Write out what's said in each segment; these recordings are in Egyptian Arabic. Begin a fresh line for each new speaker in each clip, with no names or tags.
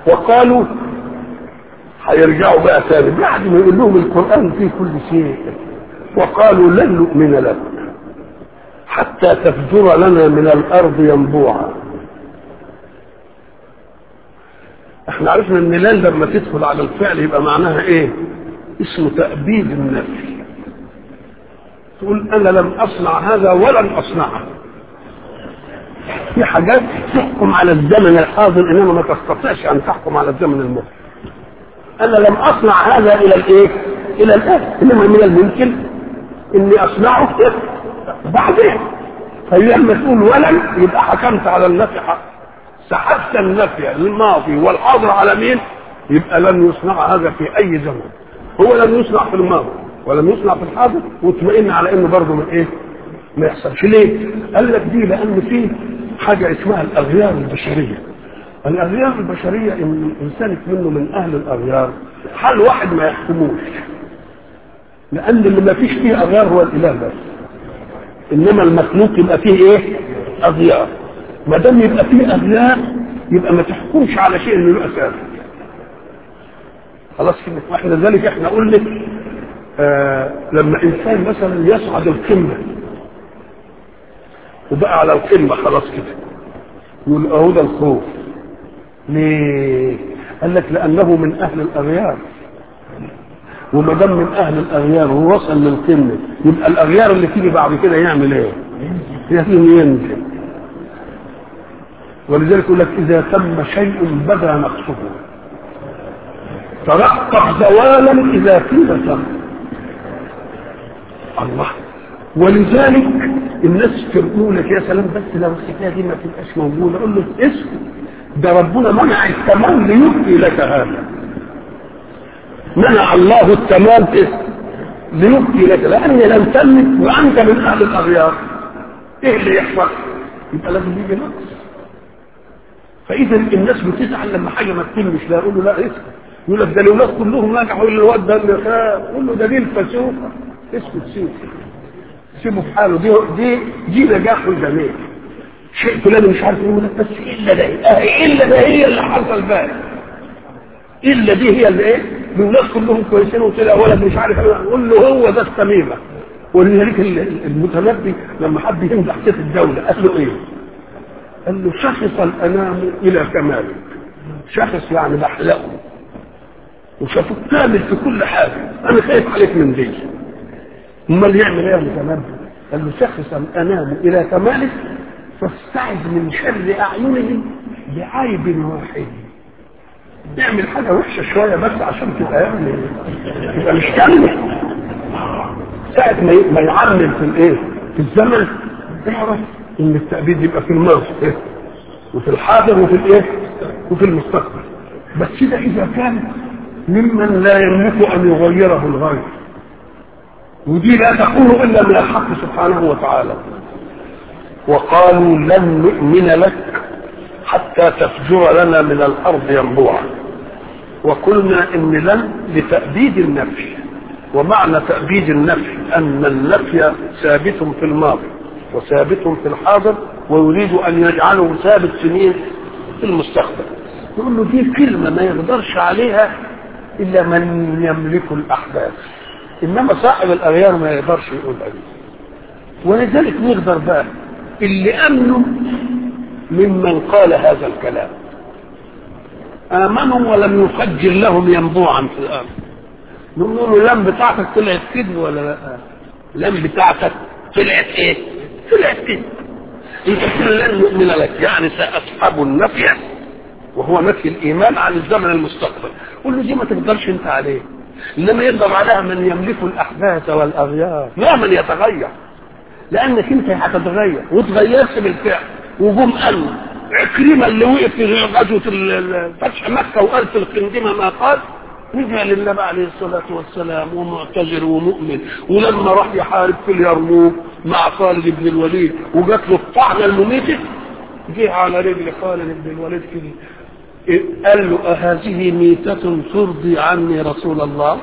وقالوا هيرجعوا بقى تاني بعد ما يقول لهم القرآن فيه كل شيء وقالوا لن نؤمن لك حتى تفجر لنا من الأرض ينبوعا احنا عرفنا ان لن لما تدخل على الفعل يبقى معناها ايه اسمه تأبيد النفي تقول انا لم اصنع هذا ولن اصنعه في حاجات تحكم على الزمن الحاضر انما ما تستطيعش ان تحكم على الزمن الماضي انا لم اصنع هذا الى الايه الى الان انما من الممكن اني اصنعه بعدين فلما تقول ولن يبقى حكمت على النفي حق سحبت النفي الماضي والحاضر على مين يبقى لن يصنع هذا في اي زمن هو لم يصنع في الماضي ولم يصنع في الحاضر واطمئن على انه برضه من ايه ما يحصلش ليه قال لك دي لان في حاجه اسمها الاغيار البشريه الاغيار البشريه ان الانسان منه من اهل الاغيار حال واحد ما يحكموش لان اللي ما فيش فيه اغيار هو الاله بس انما المخلوق يبقى فيه ايه اغيار ما دام يبقى فيه اغيار يبقى ما تحكمش على شيء انه له اساس خلاص كده واحنا ذلك احنا قلنا آه لما انسان مثلا يصعد القمه وبقى على القمه خلاص كده يقول اهو ده الخوف ليه؟ قال لك لانه من اهل الاغيار وما دام من اهل الاغيار ووصل للقمه يبقى الاغيار اللي تيجي بعد كده يعمل ايه؟ لازم ينزل ولذلك يقول لك اذا تم شيء بدا نقصه ترقب زوالا اذا قيل تم الله ولذلك الناس تقول لك يا سلام بس لو الحكايه دي ما تبقاش موجوده اقول له اسكت ده ربنا منع التمام ليبقي لك هذا منع الله التمام ليبقي لك لان لم تملك وانت من اهل الاغيار ايه اللي يحصل؟ يبقى لازم يجي نقص فاذا الناس بتزعل لما حاجه ما تتمش لا يقول له لا اسكت يقول لك ده الاولاد كلهم نجحوا الا الواد ده اللي خاف يقول له ده دي الفسوقه اسكت سيبه سيبه في حاله دي دي دي نجاح الجميع شيء فلان مش عارف يقول لك بس الا ده اه الا ده هي اللي حصل بقى الا دي هي اللي ايه الناس كلهم كويسين وطلع ولد مش عارف قول له هو ده التميمه ولذلك المتنبي لما حب يمدح سيف الدوله قال له ايه؟ قال له شخص الانام الى كماله شخص يعني بحلقه وشافوه كامل في كل حاجه انا خايف عليك من دي امال يعمل ايه المتنبي؟ قال له شخص الانام الى كماله فاستعذ من شر اعينهم بعيب واحد يعمل حاجه وحشه شويه بس عشان تبقى يعني تبقى مش كامله ساعه ما ما يعمل في الايه في الزمن اعرف ان التأبيد يبقى في الماضي إيه؟ وفي الحاضر وفي الايه وفي المستقبل بس ده اذا كان ممن لا يملك ان يغيره الغير ودي لا تكون الا من الحق سبحانه وتعالى وقالوا لن نؤمن لك حتى تفجر لنا من الارض ينبوعا وقلنا ان لن لتأبيد النفي ومعنى تأبيد النفي ان النفي ثابت في الماضي وثابت في الحاضر ويريد ان يجعله ثابت سنين في المستقبل يقول له دي كلمه ما يقدرش عليها الا من يملك الاحداث انما صاحب الاغيار ما يقدرش يقول عليه ولذلك نقدر بقى اللي امنوا ممن قال هذا الكلام امنوا ولم يفجر لهم ينبوعا في الارض نقول له اللام بتاعتك طلعت كذب ولا لا اللام بتاعتك طلعت ايه طلعت كده يبقى لن نؤمن لك يعني ساصحب النفي وهو نفي الايمان عن الزمن المستقبل قول له دي ما تقدرش انت عليه انما يقدر عليها من يملك الاحداث والاغيار لا من يتغير لانك انت هتتغير وتغيرت بالفعل وجم قالوا عكرمه اللي وقف في غزوه فتح مكه وقال في القندمه ما قال رجع للنبي عليه الصلاة والسلام ومعتذر ومؤمن ولما راح يحارب في اليرموك مع خالد بن الوليد وجات له الطعنة المميتة جه على رجل خالد بن الوليد كده قال له أهذه ميتة ترضي عني رسول الله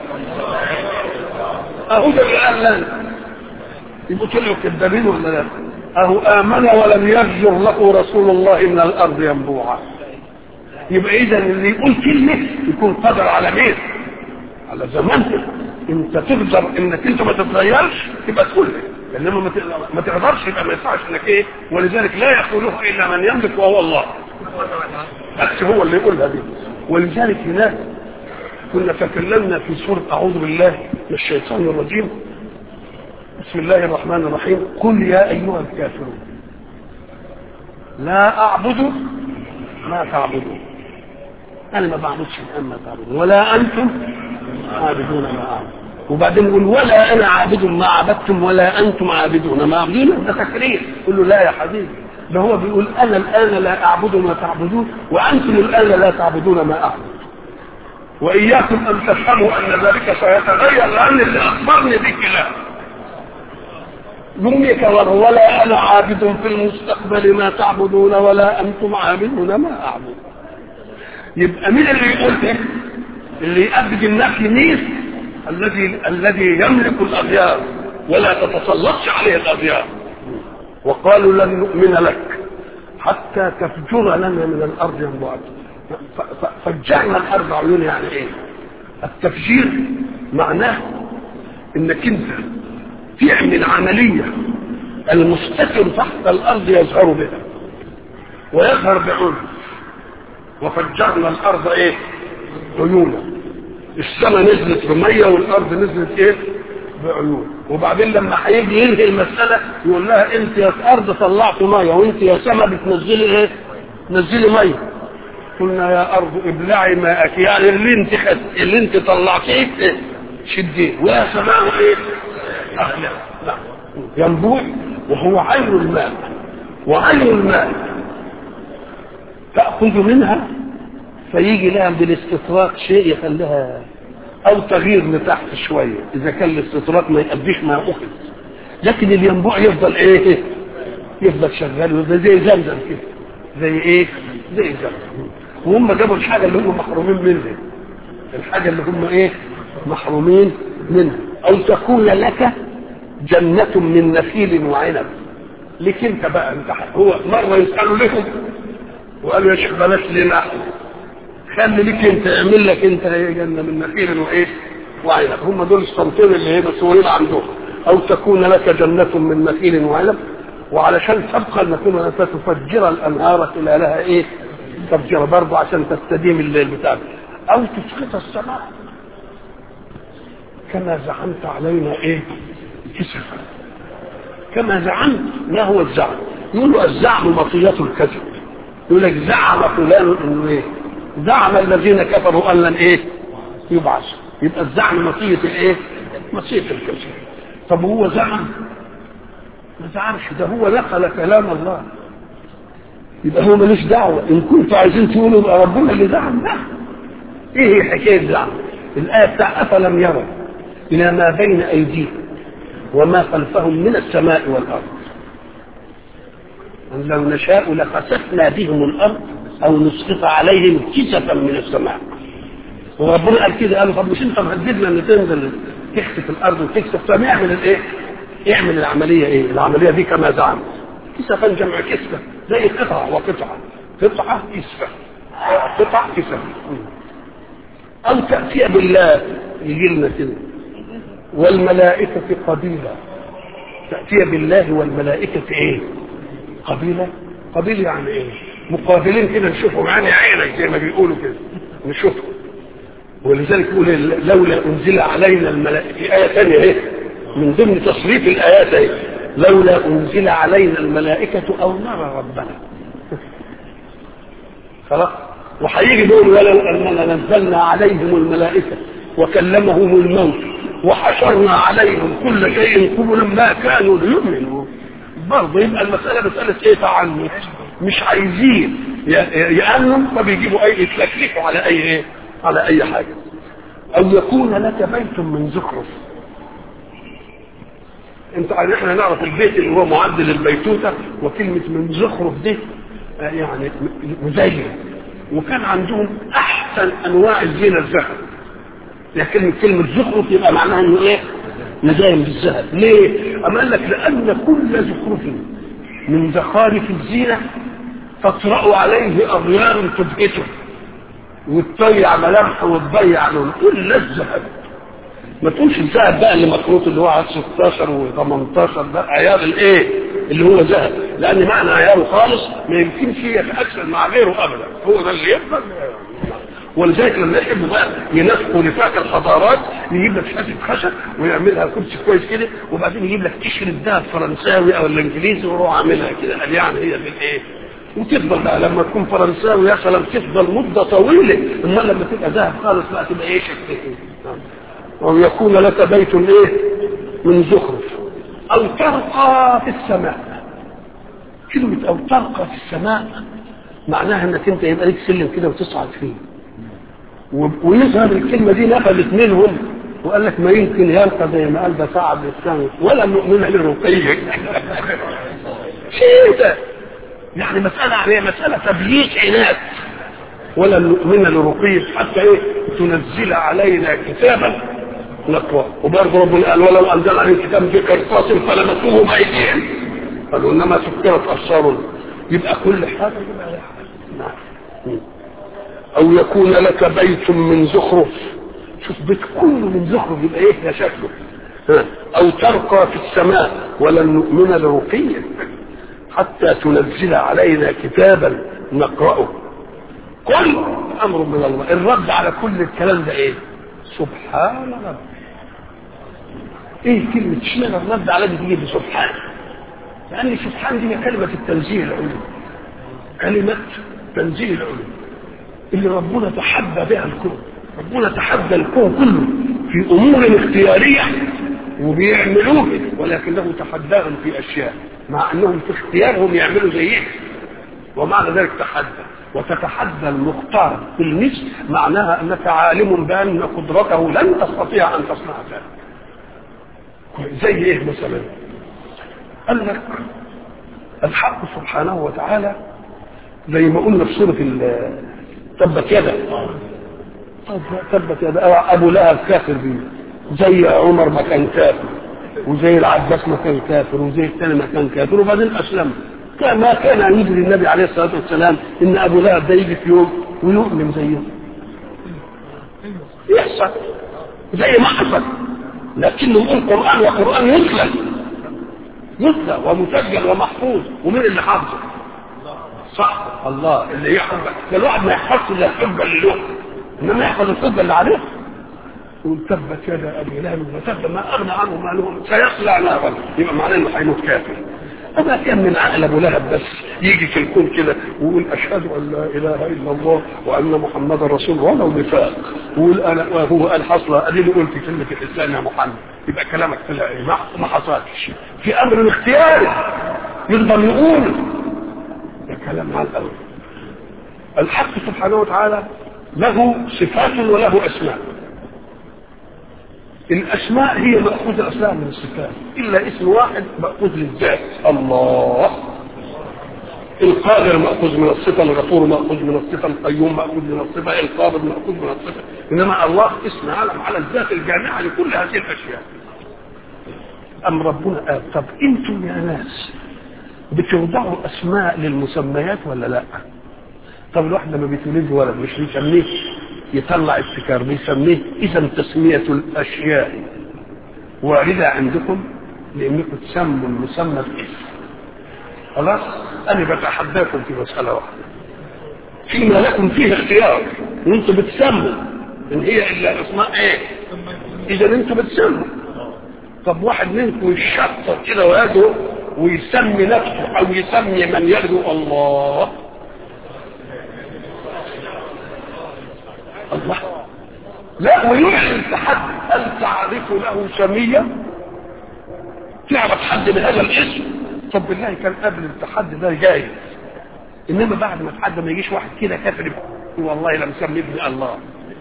أهو ده اللي قال لنا يبقوا طلعوا كذابين ولا لا؟ أهو آمن ولم يفجر له رسول الله من الأرض ينبوعا يبقى اذا اللي يقول كلمه يكون قادر على مين على زمانها انت تقدر انك انت ما تتغيرش تبقى تقولها انما ما ت- ما تقدرش يبقى ما ينفعش انك ايه ولذلك لا يقولها الا من يملك وهو الله بس هو اللي يقولها دي ولذلك هناك كنا تكلمنا في سورة أعوذ بالله من الشيطان الرجيم بسم الله الرحمن الرحيم قل يا أيها الكافرون لا أعبد ما تعبدون أنا ما بعبدش الآن ما تعبدون ولا أنتم عابدون ما أعبد وبعدين يقول ولا أنا عابد ما عبدتم ولا أنتم عابدون ما عبدون ده تكرير يقول له لا يا حبيبي ده هو بيقول أنا الآن لا أعبد ما تعبدون وأنتم الآن لا تعبدون ما أعبد وإياكم أن تفهموا أن ذلك سيتغير لأن اللي أخبرني بكلام لم يكفر ولا أنا عابد في المستقبل ما تعبدون ولا أنتم عابدون ما أعبد يبقى مين اللي يقول ده؟ اللي يأبد النفي مين؟ الذي الذي يملك الأغيار ولا تتسلطش عليه الأغيار وقالوا لن نؤمن لك حتى تفجر لنا من الأرض ينبوعا ف- ف- فجرنا الأرض عيون يعني إيه؟ التفجير معناه إنك أنت تعمل عملية المستتر تحت الأرض يظهر بها ويظهر بعنف وفجرنا الأرض إيه؟ عيونا السماء نزلت بمية والأرض نزلت إيه؟ بعيون وبعدين لما هيجي ينهي المسألة يقول لها أنت يا أرض طلعت مية وأنت يا سماء بتنزلي إيه؟ نزلي مية قلنا يا أرض ابلعي ماءك يعني اللي أنت خد اللي أنت طلعتيه إيه؟ شديه ويا سماء إيه؟ أخلع لا ينبوع وهو عين الماء وعين الماء تأخذ منها فيجي لها بالاستطراق شيء يخليها او تغيير لتحت شويه اذا كان الاستطراق ما يقضيش ما اخذ لكن الينبوع يفضل ايه يفضل شغال ويفضل زي زمزم كده زي ايه زي زمزم وهم جابوا الحاجه اللي هم محرومين منها الحاجه اللي هم ايه محرومين منها او تكون لك جنة من نخيل وعنب ليك انت بقى انت هو مره يسالوا لهم وقالوا يا شيخ بلاش لنا احنا خلي ليك انت اعمل لك انت ايه جنه من نخيل وايه وعنب هم دول الصنفين اللي هي مسؤولين عندهم او تكون لك جنه من نخيل وعنب وعلشان تبقى النخيل فتفجر الانهار خلالها ايه تفجير برضه عشان تستديم الليل بتاعك او تسقط السماء كما زعمت علينا ايه كسفا كما زعمت ما هو الزعم يقولوا الزعم مطية الكذب يقول لك زعم فلان انه ايه زعم الذين كفروا ان لن ايه يبعث يبقى الزعم مطية الايه مطية الكذب طب هو زعم ما زعمش ده هو نقل كلام الله يبقى هو ملوش دعوة إن كنتوا عايزين تقولوا يبقى ربنا اللي زعم لا إيه هي حكاية زعم الآية بتاع أفلم يروا إلى ما بين أيديهم وما خلفهم من السماء والأرض أن لو نشاء لخسفنا بهم الأرض أو نسقط عليهم كسفا من السماء وربنا قال كده قال طب مش انت مهددنا ان تنزل تكسف الارض وتكسف طب اعمل الايه؟ اعمل العمليه ايه؟ العمليه دي كما زعم كسفا جمع كسفه زي قطعه وقطعه قطعه كسفه قطع كسفه او تاتي بالله يجي لنا كده والملائكه قبيله تاتي بالله والملائكه ايه؟ قبيله قبيل يعني ايه؟ مقابلين كده نشوفهم عيني عينك زي ما بيقولوا كده نشوفهم ولذلك يقول لولا انزل علينا الملائكه في ايه ثانيه ايه من ضمن تصريف الايات ايه لولا انزل علينا الملائكه او نرى ربنا خلاص وهيجي دول ولو اننا نزلنا عليهم الملائكه وكلمهم الموت وحشرنا عليهم كل شيء قبلا ما كانوا ليؤمنوا برضه يبقى المساله مساله ايه تعنت مش عايزين يأمنوا فبيجيبوا اي يتلكلكوا على اي ايه على اي حاجة او يكون لك بيت من زخرف انت احنا نعرف البيت اللي هو معد للبيتوتة وكلمة من زخرف دي يعني مزين وكان عندهم احسن انواع الزينة الذهب يعني كلمة كلمة زخرف يبقى معناها انه ايه مزين بالذهب ليه اما قال لك لان كل زخرف من زخارف الزينة تطرأ عليه اغيار تبهته وتضيع ملامحه وتضيع لون قول لا الذهب ما تقولش الذهب بقى اللي مخلوط اللي هو على 16 و18 ده عيار الايه اللي هو ذهب لان معنى عياره خالص ما يمكنش يتاكل مع غيره ابدا هو ده اللي يفضل ولذلك لما يحبوا بقى ينسقوا نفاق الحضارات يجيب لك حته خشب ويعملها كرسي كويس كده وبعدين يجيب لك قشر الذهب فرنساوي او الانجليزي ويروح عاملها كده قال يعني هي بالايه وتفضل بقى لما تكون فرنساوي يا سلام تفضل مده طويله اما لما تبقى ذهب خالص بقى تبقى ايه شكل ايه او يكون لك بيت ايه من زخرف او ترقى في السماء كلمه او ترقى في السماء معناها انك انت يبقى لك سلم كده وتصعد فيه ويظهر الكلمة دي نقلت منهم وقال لك ما يمكن يلقى زي ما قال ده صعب للسنة ولا نؤمن للرقية شيء ده يعني مسألة عليها مسألة تبييت عناد ولا نؤمن لرقية حتى ايه تنزل علينا كتابا نقرأ وبرضه ربنا قال ولو أنزل علينا كتاب في قرطاس فلمسوه بأيديهم قالوا إنما سكرت أبصارنا يبقى كل حاجة يبقى نعم او يكون لك بيت من زخرف شوف بيت كله من زخرف يبقى ايه يا شكله او ترقى في السماء ولن نؤمن لرقيك حتى تنزل علينا كتابا نقرأه كل امر من الله الرد على كل الكلام ده ايه سبحان رب ايه كلمة اشمعنى الرد على دي تيجي بسبحان لان سبحان دي كلمة التنزيه العلوي كلمة تنزيه العلوي اللي ربنا تحدى بها الكون ربنا تحدى الكون كله في امور اختياريه وبيعملوه ولكنه تحداهم في اشياء مع انهم في اختيارهم يعملوا زيه ومعنى ذلك تحدى وتتحدى المختار في المثل معناها انك عالم بان قدرته لن تستطيع ان تصنع ذلك زي ايه مثلا قال لك الحق سبحانه وتعالى زي ما قلنا في سوره تبت يدا تبت يدا ابو لهب كافر بيه زي عمر ما كان كافر وزي العباس ما كان كافر وزي الثاني ما كان كافر وبعدين اسلم ما كان ان يجري النبي عليه الصلاه والسلام ان ابو لهب ده يجي في يوم ويؤمن زيه يحصل زي ما حصل لكنه يقول قران وقران يتلى يتلى ومسجل ومحفوظ ومين اللي حافظه؟ صح الله اللي يحفظ ده الواحد ما يحفظش الا الحجه اللي له انما يحفظ الحجه اللي عليه يقول تبت يدا ابي لهب وتب ما اغنى عنه ماله سيصلى نارا يبقى معناه انه هيموت كافر أما كان من عقل أبو لهب بس يجي في الكون كده ويقول أشهد أن لا إله إلا الله وأن محمدا رسول الله ولو نفاق ويقول أنا وهو قال حصل أديني قلت كلمة الإسلام يا محمد يبقى كلامك طلع إيه ما حصلش في أمر اختياري يقدر يقول ده كلام على الأول الحق سبحانه وتعالى له صفات وله أسماء الاسماء هي ماخوذه اصلا من الصفات الا اسم واحد ماخوذ للذات الله القادر ماخوذ من الصفه الغفور ماخوذ من الصفه القيوم ماخوذ من الصفه القابض ماخوذ من الصفه انما الله اسم علم على الذات الجامعه لكل هذه الاشياء ام ربنا قال طب انتم يا ناس بتوضعوا اسماء للمسميات ولا لا طب الواحد لما بيتولد ولد مش بيسميه يطلع ابتكار بيسميه اذا تسميه الاشياء وارده عندكم لانكم تسموا المسمى باسم خلاص انا بتحداكم في مساله واحده فيما لكم فيه اختيار وانتم بتسموا ان هي الا اسماء ايه اذا انتم بتسموا طب واحد منكم يشطر كده ويدعو ويسمي نفسه او يسمي من يدعو الله الله لا ويعلن تحدي هل تعرف له سمية تعرف حد من هذا الاسم طب بالله كان قبل التحدي ده جاي انما بعد ما التحدي ما يجيش واحد كده كافر والله لم سمي ابن الله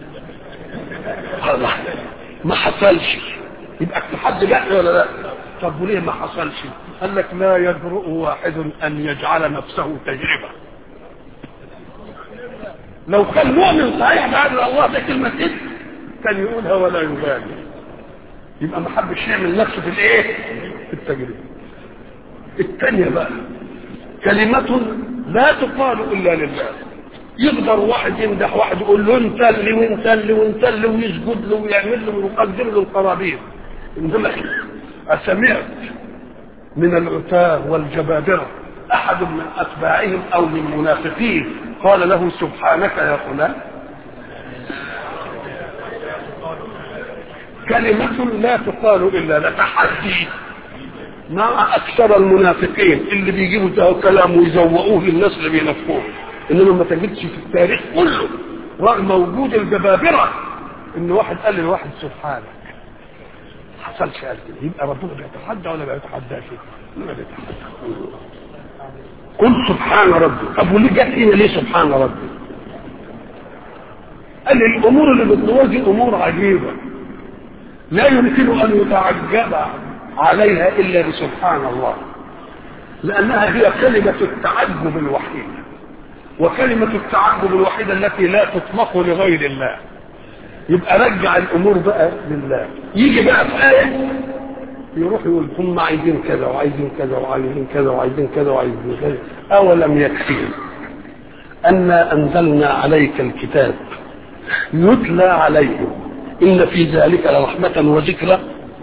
الله ما حصلش يبقى التحدي لا ولا لا طب وليه ما حصلش قال لك لا يجرؤ واحد ان يجعل نفسه تجربه لو كان مؤمن صحيح بعد الله ده كلمة اسم كان يقولها ولا يبالي يبقى ما حبش يعمل نفسه في الايه في التجربة الثانية بقى كلمة لا تقال إلا لله يقدر واحد يمدح واحد يقول له انت اللي وانت اللي وانت اللي ويسجد له ويعمل له ويقدم له القرابين انما اسمعت من العتاه والجبابره احد من اتباعهم او من منافقين قال له سبحانك يا فلان كلمة لا تقال إلا لتحدي مع أكثر المنافقين اللي بيجيبوا ده كلام ويزوقوه للناس اللي بينافقوه إنما ما تجدش في التاريخ كله رغم وجود الجبابرة إن واحد قال لواحد سبحانك حصلش قال كده يبقى ربنا بيتحدى ولا ما بيتحداش؟ ما بيتحدى قل سبحان ربي طب وليه جت هنا ليه سبحان ربي؟ قال لي الامور اللي بتنوز دي امور عجيبه لا يمكن ان يتعجب عليها الا بسبحان الله لانها هي كلمه التعجب الوحيده وكلمه التعجب الوحيده التي لا تطلق لغير الله يبقى رجع الامور بقى لله يجي بقى في ايه يروح يقول هم عايزين كذا وعايزين كذا وعايزين كذا وعايزين كذا وعايزين كذا اولم يكفيهم انا انزلنا عليك الكتاب يتلى عليهم ان في ذلك لرحمه وذكرى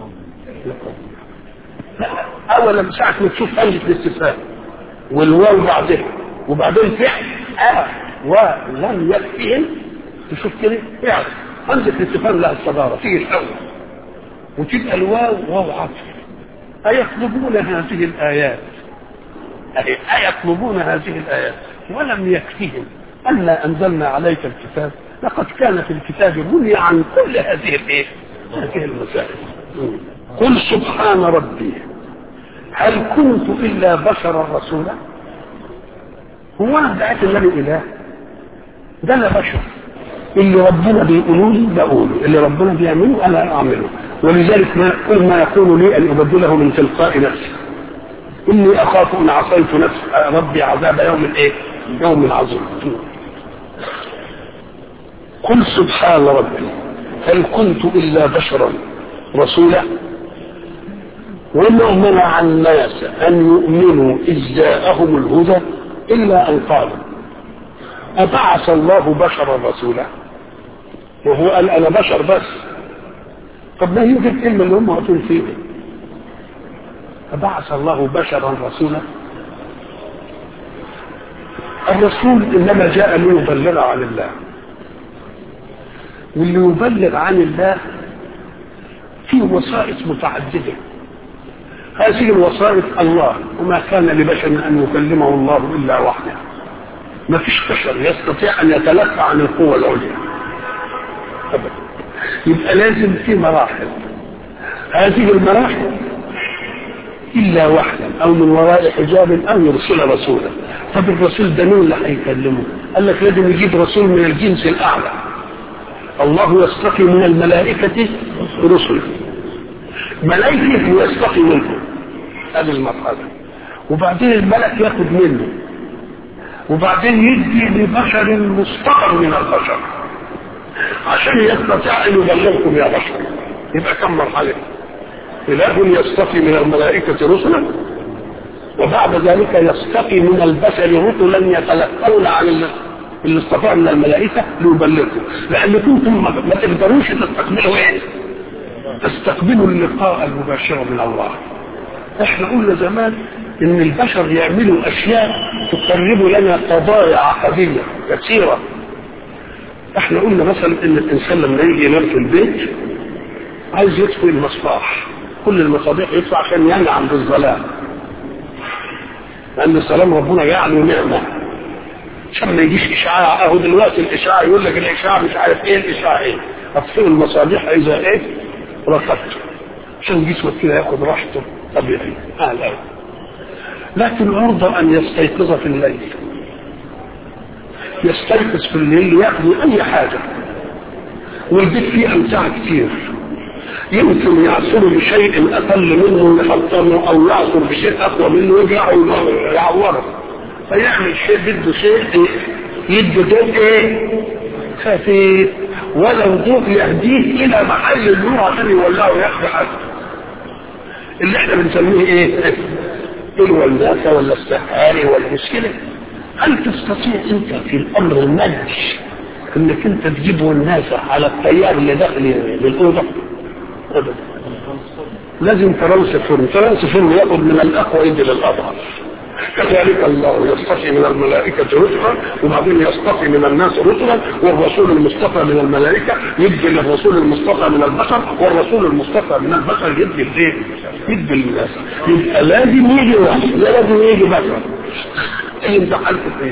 اولا ساعه ما تشوف همزه الاستفهام والواو بعدها وبعدين فعل اه ولم يكفيهم تشوف كده اعرف همزه الاستفهام لها الصداره تيجي الاول وتبقى الواو واو عطف أيطلبون هذه الآيات أي أيطلبون هذه الآيات ولم يكفهم ألا أنزلنا عليك الكتاب لقد كان في الكتاب بني عن كل هذه الإيه؟ هذه المسائل قل سبحان ربي هل كنت إلا بشرا رسولا هو أنا دعيت إن أنا إله ده أنا بشر اللي ربنا بيقولوا لي بقوله اللي ربنا بيعمله انا اعمله ولذلك ما كل ما يقول لي ان ابدله من تلقاء نفسي اني اخاف ان عصيت نفس ربي عذاب يوم الايه؟ يوم عظيم قل سبحان ربي هل كنت الا بشرا رسولا وما منع الناس ان يؤمنوا اذ جاءهم الهدى الا ان قالوا أبعث الله بشرا رسولا وهو قال أنا بشر بس طب ما هي دي الكلمة اللي هم هتقول فيها أبعث الله بشرا رسولا الرسول إنما جاء ليبلغ عن الله واللي يبلغ عن الله فيه وسائط متعددة هذه الوسائط الله وما كان لبشر أن يكلمه الله إلا وحده ما فيش بشر يستطيع ان يتلقى عن القوة العليا ابدا يبقى لازم في مراحل هذه المراحل الا وحدا او من وراء حجاب او يرسل رسولا طب الرسول ده مين اللي هيكلمه؟ قال لك لازم يجيب رسول من الجنس الاعلى الله يستقي من الملائكة رسلا ملائكة ويستقي منهم هذه المرحلة وبعدين الملك ياخد منه وبعدين يدي لبشر مستقر من البشر عشان يستطيع ان يبلغكم يا بشر يبقى كم مرحله اله يستقي من الملائكه رسلا وبعد ذلك يستقي من البشر رسلا يتلقون عن اللي استطاع من الملائكه ليبلغكم لان كنتم ما تقدروش تستقبلوا ايه؟ تستقبلوا اللقاء المباشر من الله احنا قلنا زمان ان البشر يعملوا اشياء تقرب لنا قضايا عقديه كثيره احنا قلنا مثلا ان الانسان لما يجي ينام في البيت عايز يطفي المصباح كل المصابيح يطفى عشان ينعم بالظلام لان السلام ربنا جعله نعمه عشان ما يجيش اشعاع اهو دلوقتي الاشعاع يقول لك الاشعاع مش عارف ايه الاشعاع ايه اطفئ المصابيح اذا ايه رقدت عشان جسمك كده ياخد راحته طبيعي آه لا. لكن يرضى ان يستيقظ في الليل يستيقظ في الليل ياخذ اي حاجه والبيت فيه امتعه كتير يمكن يعصر بشيء اقل منه يحطمه او يعصر بشيء اقوى منه يرجع يعوره فيعمل شيء بده شيء يده دول ايه خفيف ولو ضوء يهديه الى محل النور عشان يولعه وياخذ حاجه اللي احنا بنسميه ايه الولاسه ولا السحاري ولا مش كده هل تستطيع انت في الامر المادي انك انت تجيبه الناس على التيار اللي داخل للاوضه ابدا لازم ترانسفورم ترانسفورم ياخذ من الاقوى يدي للاضعف كذلك الله يصطفي من الملائكة رسلا وبعدين يصطفي من الناس رسلا والرسول المصطفى من الملائكة يدي للرسول المصطفى من البشر والرسول المصطفى من البشر يدي الايه؟ يدي للناس يبقى لازم يجي واحد لازم يجي بشر ايه انت حالك ايه؟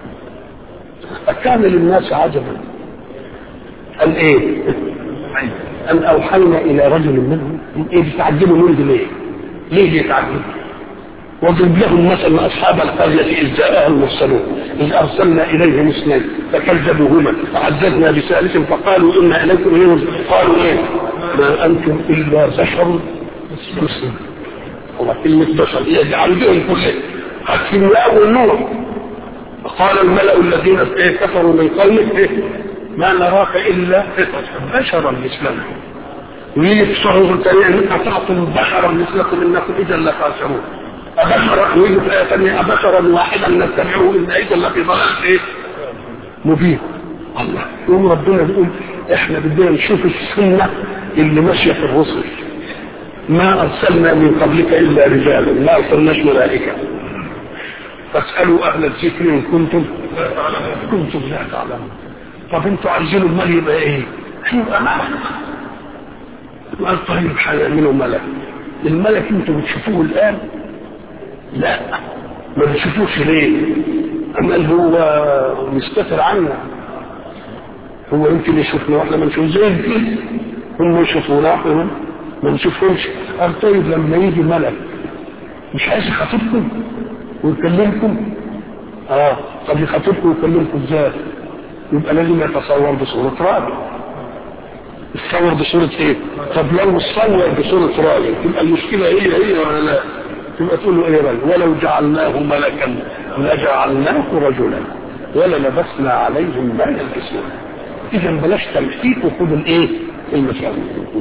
أكان للناس عجبا قال ايه؟ أن أوحينا إلى رجل منهم إيه بتعجبوا منذ ليه؟ ليه بيتعجبوا؟ واضرب لهم مثلا اصحاب القريه اذ جاءها المرسلون اذ ارسلنا اليهم اثنين فكذبوهما فعززنا بثالث فقالوا انا اليكم اليهم قالوا ايه؟ ما انتم الا بشر مسلم والله كلمه بشر هي عندهم كلهم الكيمياء والنور قال الملا الذين إيه كفروا من قومه إيه؟ ما نراك الا بشرا مثلنا ويجي في شهر الثانية ان اطعتم بشرا مثلكم انكم اذا لخاسرون أبشرا ويجي في آية ثانية أبشرا واحدا نتبعه إن إذا لفي ضلال إيه؟ مبين الله يوم ربنا بيقول إحنا بدنا نشوف السنة اللي ماشية في الرسل ما أرسلنا من قبلك إلا رجالا ما أرسلناش ملائكة فاسألوا أهل الذكر إن كنتم كنتم لا تعلمون طب أنتوا عايزين المال يبقى إيه؟ يبقى ملك قال طيب هيعملوا ملك الملك أنتوا بتشوفوه الآن لا ما بنشوفوش ليه اما اللي هو مستتر عنا هو يمكن يشوفنا واحنا ما نشوف زي كده هم يشوفونا احنا ما نشوفهمش قال طيب لما يجي ملك مش عايز يخاطبكم ويكلمكم اه طب يخاطبكم ويكلمكم ازاي يبقى لازم يتصور بصورة راجل يتصور بصورة ايه طب لو اتصور بصورة راجل تبقى المشكلة هي هي ولا لا تبقى تقول له ايه بل ولو جعلناه ملكا لجعلناه رجلا وللبسنا عليهم ما يلبسون اذا بلاش تمثيل وخد الايه المثال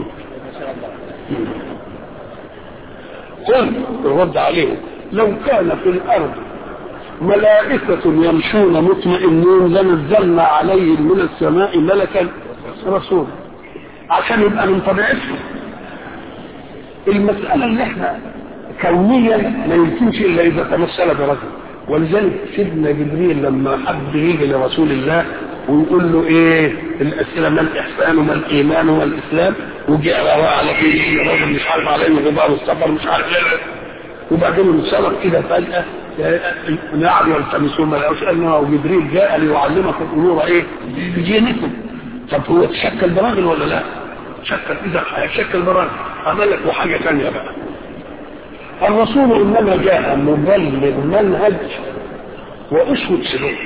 قل الرد عليهم لو كان في الارض ملائكة يمشون مطمئنين لنزلنا عليهم من السماء ملكا رسولا عشان يبقى من طبيعتهم المسألة اللي احنا كونيا ما يمكنش الا اذا تمثل برجل ولذلك سيدنا جبريل لما حب يجي لرسول الله ويقول له ايه الاسئله ما الاحسان وما الايمان وما الاسلام وجاء على فيه راجل مش عارف عليه غبار السفر مش عارف ايه وبعدين انسلق كده فجاه نعم يلتمسون ما لقوش انه جبريل جاء ليعلمك الامور ايه بدينكم طب هو تشكل براجل ولا لا؟ شكل اذا هيشكل براجل عمل لك وحاجه ثانيه بقى الرسول انما جاء مبلغ منهج واسوه سلوك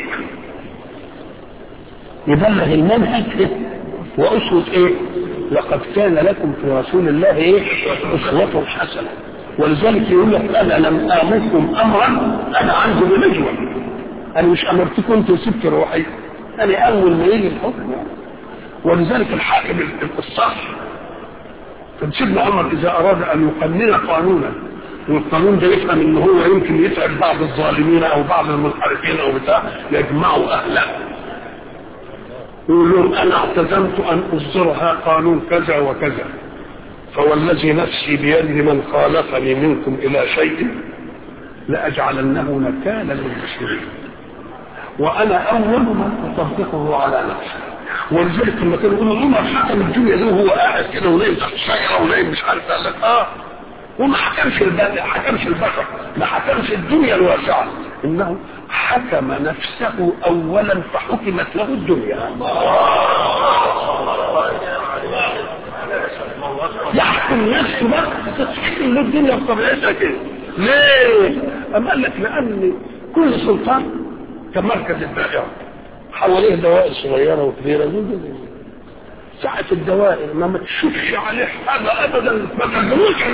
يبلغ المنهج واسوه ايه لقد كان لكم في رسول الله ايه اسوه حسنه ولذلك يقول لك انا لم امركم امرا انا عنه بنجوى انا مش امرتكم انتوا سبت روحي انا اول ما يجي الحكم ولذلك الحاكم الصح كان سيدنا عمر اذا اراد ان يقنن قانونا والقانون ده يفهم ان هو يمكن يتعب بعض الظالمين او بعض المنحرفين او بتاع يجمعوا اهله يقول لهم انا اعتزمت ان اصدرها قانون كذا وكذا فوالذي نفسي بيده من خالفني منكم الى شيء لاجعلنه نكالا للمسلمين وانا اول من اطبقه على نفسي ولذلك لما كانوا يقولوا عمر حكم الدنيا ده وهو قاعد كده ونايم تحت الشجره ونايم مش عارف قال لك اه وما حكمش البشر حكمش البشر ما حكمش الدنيا الواسعه انه حكم نفسه اولا فحكمت له الدنيا يحكم نفسه بقى تحكم له الدنيا بطبيعتها كده ليه؟ أم قال لك لأن كل سلطان كمركز الدائرة حواليه دوائر صغيرة وكبيرة ساعة الدوائر ما ما تشوفش عليه حاجة أبدا ما تقدروش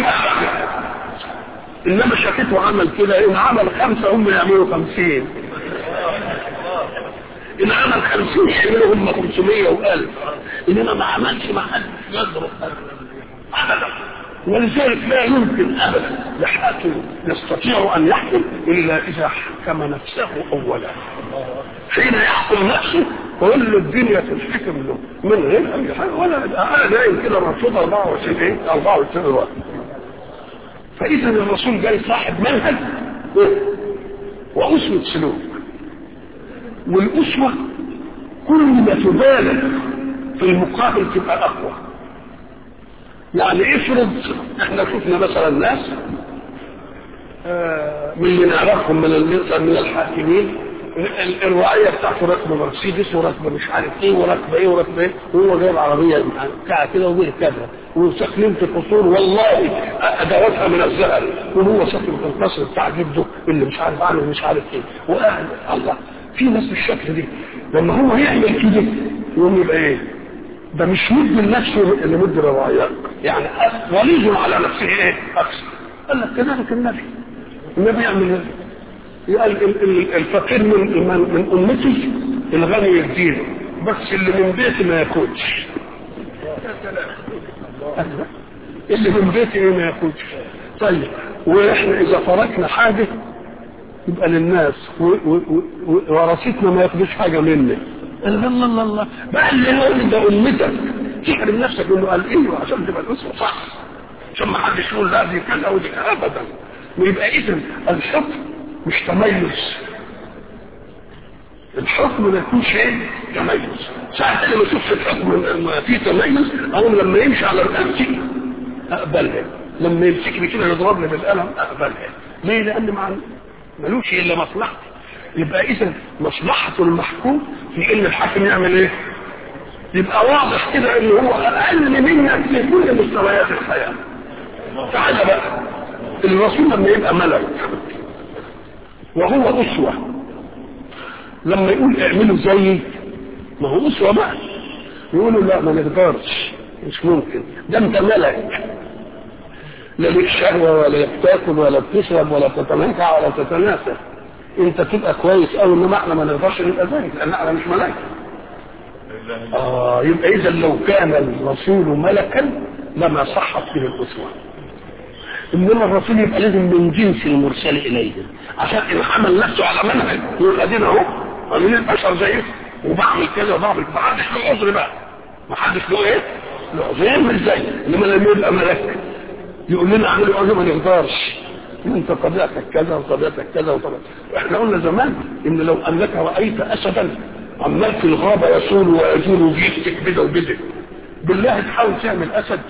إنما شكيته عمل كده إن عمل خمسة هم يعملوا خمسين إن عمل خمسين يعملوا هم خمسمية وألف إنما ما عملش ما حد يضرب أبدا ولذلك لا يمكن ابدا لحاكم يستطيع ان يحكم الا اذا حكم نفسه اولا حين يحكم نفسه كل الدنيا تنحكم له من غير اي حاجه ولا انا نايم كده مرفوض 24 ايه 24 وقت فاذا الرسول جاي صاحب منهج واسوه سلوك والاسوه كل ما تبالغ في المقابل تبقى اقوى يعني افرض احنا شفنا مثلا ناس آه، من اللي نعرفهم من ال- من الحاكمين ال- الرعيه بتاعته راكبه مرسيدس وراكبه مش عارف ايه وراكبه ايه وراكبه ايه وهو جايب عربيه بتاع كده وجه كذا وساكنين في قصور والله ادواتها من الذهب وهو ساكن في القصر بتاع جده اللي مش عارف عنه مش عارف ايه واهل الله في ناس بالشكل دي لما هو يعمل كده يقوم يبقى ايه؟ ده مش مد لنفسه اللي مد للرعايا يعني وليد على نفسه ايه؟ اكثر قال لك كذلك النبي النبي يعمل ايه؟ قال ال- ال- الفقير من من, من امتي الغني يديله بس اللي من بيتي ما ياكلش اللي من بيتي ايه ما ياكلش طيب واحنا اذا تركنا حاجه يبقى للناس و- و- و- ورثتنا ما ياخدوش حاجه مني قال الله الله الله بقى اللي يقول ده امتك تحرم نفسك انه قال ايوه عشان تبقى الاسره صح عشان ما حدش يقول لا دي كذا ودي كذا ابدا ويبقى اذا الحكم مش تميز الحكم ما يكونش ايه تميز ساعة لما اشوف الحكم ما فيه تميز او لما يمشي على رقبتي اقبلها لما يمسكني كده يضربني بالقلم اقبلها ليه لان مع ملوش الا مصلحتي يبقى اذا مصلحة المحكوم في ان الحاكم يعمل ايه يبقى واضح كده ان هو اقل منك في كل مستويات الحياة تعالى بقى الرسول لما يبقى ملك وهو اسوة لما يقول اعملوا زيي ما هو اسوة بقى يقولوا لا ما نقدرش مش ممكن ده انت ملك لا ليك شهوة ولا بتاكل ولا بتشرب ولا بتتنكع ولا تتناسى انت تبقى كويس قوي انما احنا ما نقدرش نبقى زيك لان احنا مش ملائكه اه يبقى اذا لو كان الرسول ملكا لما صحت به الاسوه انما الرسول يبقى لازم من جنس المرسل اليه عشان ان حمل نفسه على منهج يقول ادينا اهو من البشر زيه وبعمل كذا وبعمل ما حدش له عذر بقى ما حدش له ايه؟ له عذر يعمل زي انما لما يبقى ملك يقول لنا اعملوا عذر ما نقدرش انت طبيعتك كذا وطبيعتك كذا وطبيعتك احنا قلنا زمان ان لو انك رايت اسدا عمال في الغابه يصول ويجول وبيكتك بدا وبدا بالله تحاول تعمل اسد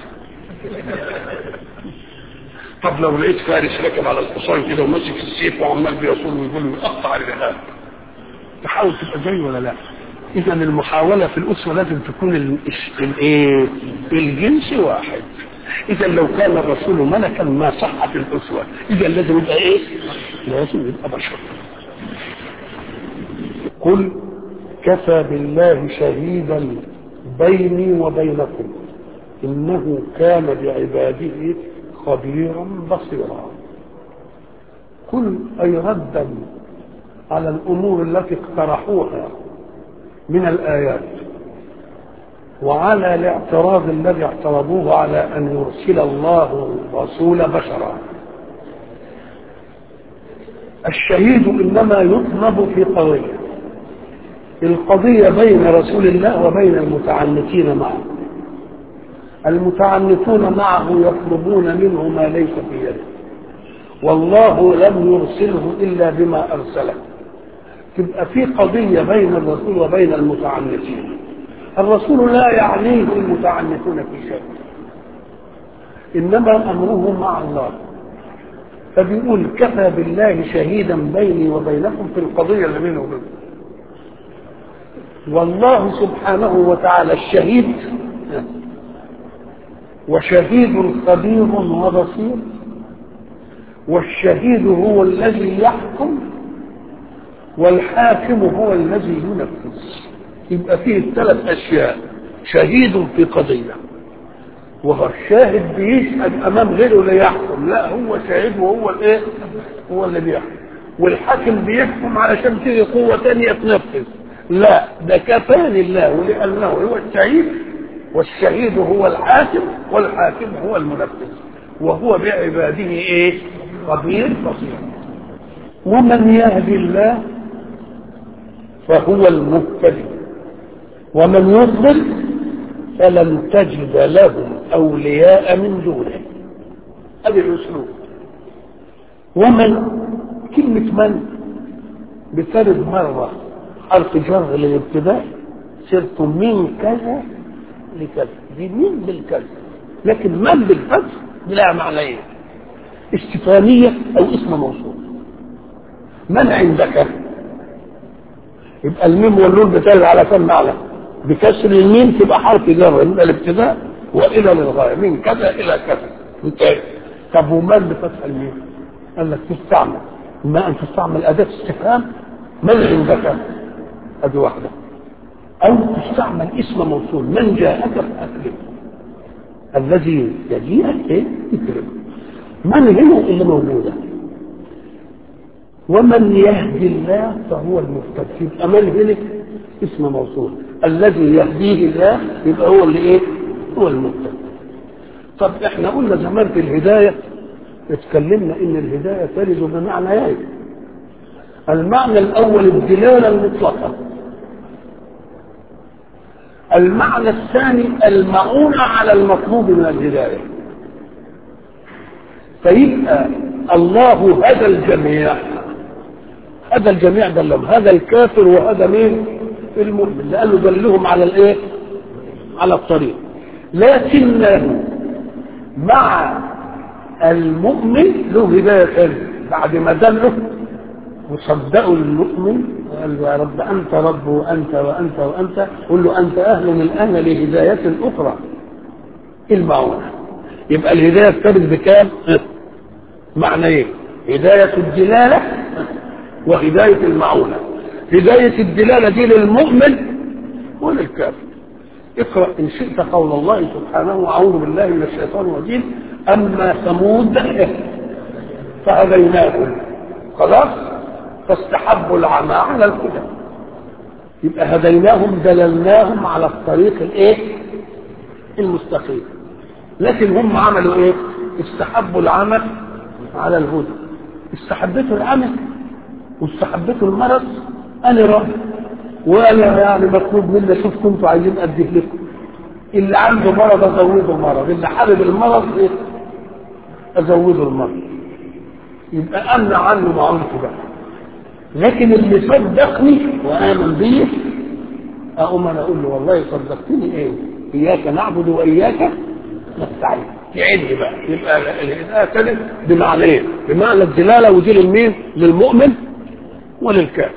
طب لو لقيت فارس راكب على الحصان كده وماسك السيف وعمال بيصول ويقول ويقطع الرهاب تحاول تبقى زيه ولا لا اذا المحاوله في الاسوه لازم تكون ال- الايه الجنس واحد اذا لو كان الرسول ملكا ما صحت الاسوه اذا لازم يبقى ايه لازم يبقى بشر قل كفى بالله شهيدا بيني وبينكم انه كان بعباده خبيرا بصيرا قل اي ردا على الامور التي اقترحوها من الايات وعلى الاعتراض الذي اعترضوه على ان يرسل الله الرسول بشرا الشهيد انما يطلب في قضيه القضيه بين رسول الله وبين المتعنتين معه المتعنتون معه يطلبون منه ما ليس في يده والله لم يرسله الا بما ارسله تبقى في قضيه بين الرسول وبين المتعنتين الرسول لا يعنيه المتعنتون في شيء انما امره مع الله فبيقول كفى بالله شهيدا بيني وبينكم في القضيه اللي بينه وبينكم والله سبحانه وتعالى الشهيد وشهيد خبير وبصير والشهيد هو الذي يحكم والحاكم هو الذي ينفذ يبقى فيه ثلاث اشياء شهيد في قضيه وهو الشاهد بيشهد امام غيره ليحكم لا هو شاهد وهو الايه هو اللي بيحكم والحاكم بيحكم علشان تيجي قوه ثانيه تنفذ لا ده كفاني الله ولانه هو الشهيد والشهيد هو الحاكم والحاكم هو المنفذ وهو بعباده ايه خبير بصير ومن يهدي الله فهو المهتدي ومن يضلل فلن تجد لهم اولياء من دونه هذا الاسلوب ومن كلمة من بترد مرة حرف جر للابتداء صرت من كذا لكذا دي من بالكذا لكن من بالفتح بلا معنيين استفهامية أو اسم موصول من عندك يبقى الميم والنون بترد على كم معنى بكسر الميم تبقى حرف جر من الابتداء والى للغايه من كذا الى كذا انتهى طب ومن بفتح الميم قال لك تستعمل ما ان تستعمل اداه استفهام من عندك ادي واحده او تستعمل اسم موصول من جاءك فاكرم الذي يجيئك ايه اكرم من هنا اللي موجوده ومن يهدي الله فهو المهتد يبقى من هنا اسم موصول الذي يهديه الله يبقى هو اللي ايه هو المهتد طب احنا قلنا زمان في الهدايه اتكلمنا ان الهدايه ترد بمعنيين المعنى الاول الدلاله المطلقه المعنى الثاني المعونة على المطلوب من الهداية فيبقى الله هدى الجميع هذا الجميع دلهم هذا الكافر وهذا مين المؤمن لانه دلهم على الايه على الطريق لكنه مع المؤمن له هدايه ثانيه بعد ما دله وصدقوا المؤمن وقال له يا رب انت رب وانت وانت وانت قل له انت اهل الان لهدايه اخرى المعونه يبقى الهدايه ترد بكام؟ معنيين هدايه الدلاله وهدايه المعونه هدايه الدلاله دي للمؤمن وللكافر اقرا ان شئت قول الله سبحانه اعوذ بالله من الشيطان الرجيم اما ثمود فهديناهم خلاص فاستحبوا العمى على الهدى يبقى هديناهم دللناهم على الطريق الايه المستقيم لكن هم عملوا ايه استحبوا العمى على الهدى استحبتوا العمى واستحبتوا المرض انا رب وانا يعني مطلوب مني اشوف كنتوا عايزين اديه لكم اللي عنده مرض ازوده مرض اللي حابب المرض ايه ازوده المرض يبقى امنع عنه معونته بقى لكن اللي صدقني وامن بي اقوم انا اقول له والله صدقتني ايه اياك نعبد واياك نستعين تعيني بقى يبقى الهدايه كانت بمعنيين بمعنى الدلاله ودي للمين للمؤمن وللكافر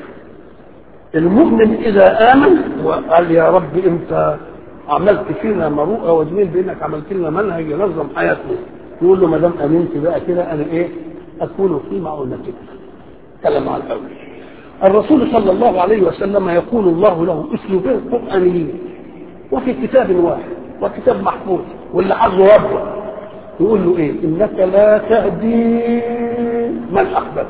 المؤمن اذا امن وقال يا رب انت عملت فينا مروءه وجميل بانك عملت لنا منهج ينظم حياتنا يقول له ما دام امنت بقى كده انا ايه اكون في معونتك كلام على الاول الرسول صلى الله عليه وسلم يقول الله له اسلوبين قرانيين وفي كتاب واحد وكتاب محفوظ واللي حظه ربه يقول له ايه انك لا تهدي من احببت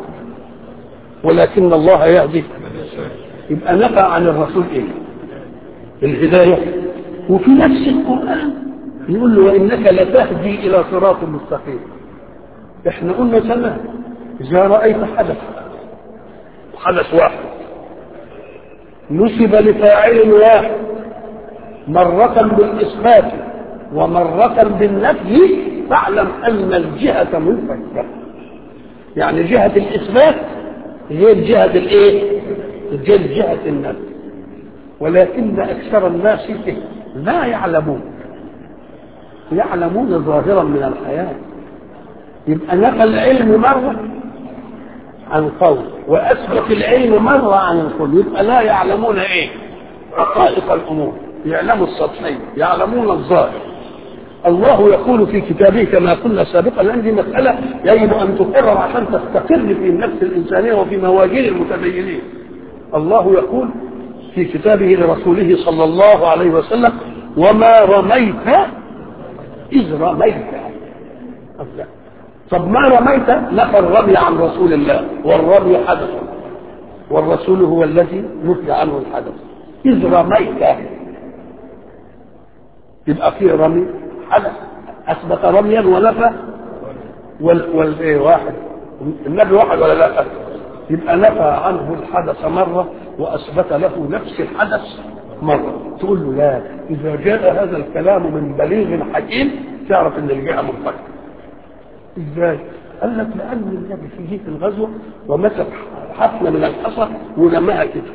ولكن الله يهدي يبقى نفى عن الرسول ايه الهدايه وفي نفس القران يقول له وانك لتهدي الى صراط مستقيم احنا قلنا زمان اذا رايت حدث حدث واحد نسب لفاعل واحد مرة بالإثبات ومرة بالنفي فاعلم أن الجهة منفكة يعني جهة الإثبات غير جهة الإيه؟ غير جهة النفي ولكن أكثر الناس لا يعلمون يعلمون ظاهرا من الحياة يبقى نفى العلم مرة عن قول وأثبت العلم مرة عن القول يبقى لا يعلمون إيه حقائق الأمور يعلموا السطحين يعلمون الظاهر الله يقول في كتابه كما قلنا سابقا لان دي مساله يجب ان تقرر عشان تستقر في النفس الانسانيه وفي مواجيل المتدينين الله يقول في كتابه لرسوله صلى الله عليه وسلم وما رميت اذ رميت الله طب ما رميت نفى الرمي عن رسول الله والرمي حدث والرسول هو الذي نفي عنه الحدث اذ رميت يبقى فيه رمي حدث اثبت رميا ونفى وال والايه واحد النبي واحد ولا لا يبقى نفى عنه الحدث مرة وأثبت له نفس الحدث مرة تقول له لا إذا جاء هذا الكلام من بليغ حكيم تعرف إن الجهة منفكة إزاي؟ قال لك لأن النبي في هيك الغزوة ومسك حفنة من الحصى ولمها كده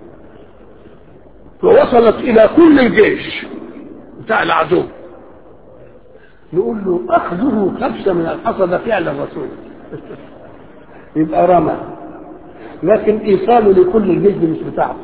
فوصلت إلى كل الجيش بتاع العدو نقول له أخذه كبسة من الحصى ده فعل الرسول يبقى رمى لكن ايصاله لكل الجيش مش بتاعته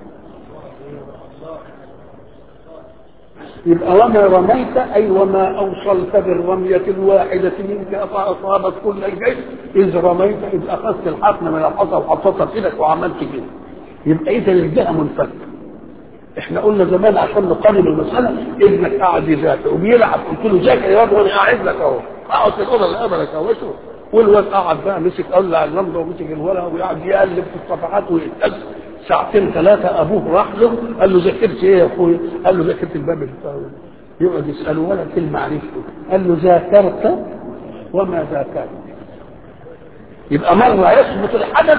يبقى وما رميت اي وما اوصلت بالرميه الواحده منك فاصابت كل الجيش اذ رميت اذ اخذت الحقن من الحصى وحطيتها في ايدك وعملت كده يبقى اذا الجهه منفكه احنا قلنا زمان عشان نقارن المساله ابنك قاعد يذاكر وبيلعب قلت له ذاكر يا واد وانا قاعد لك اهو اقعد في الاوضه اللي قبلك اهو شوف والواد قعد بقى مسك قلع اللمبه ومسك الورقه ويقعد يقلب في الصفحات ويتأذى ساعتين ثلاثه ابوه راح له قال له ذاكرت ايه يا اخويا؟ قال له ذاكرت الباب يقعد يساله ولا كلمه عرفته قال له ذاكرت وما ذاكرت يبقى مره يثبت الحدث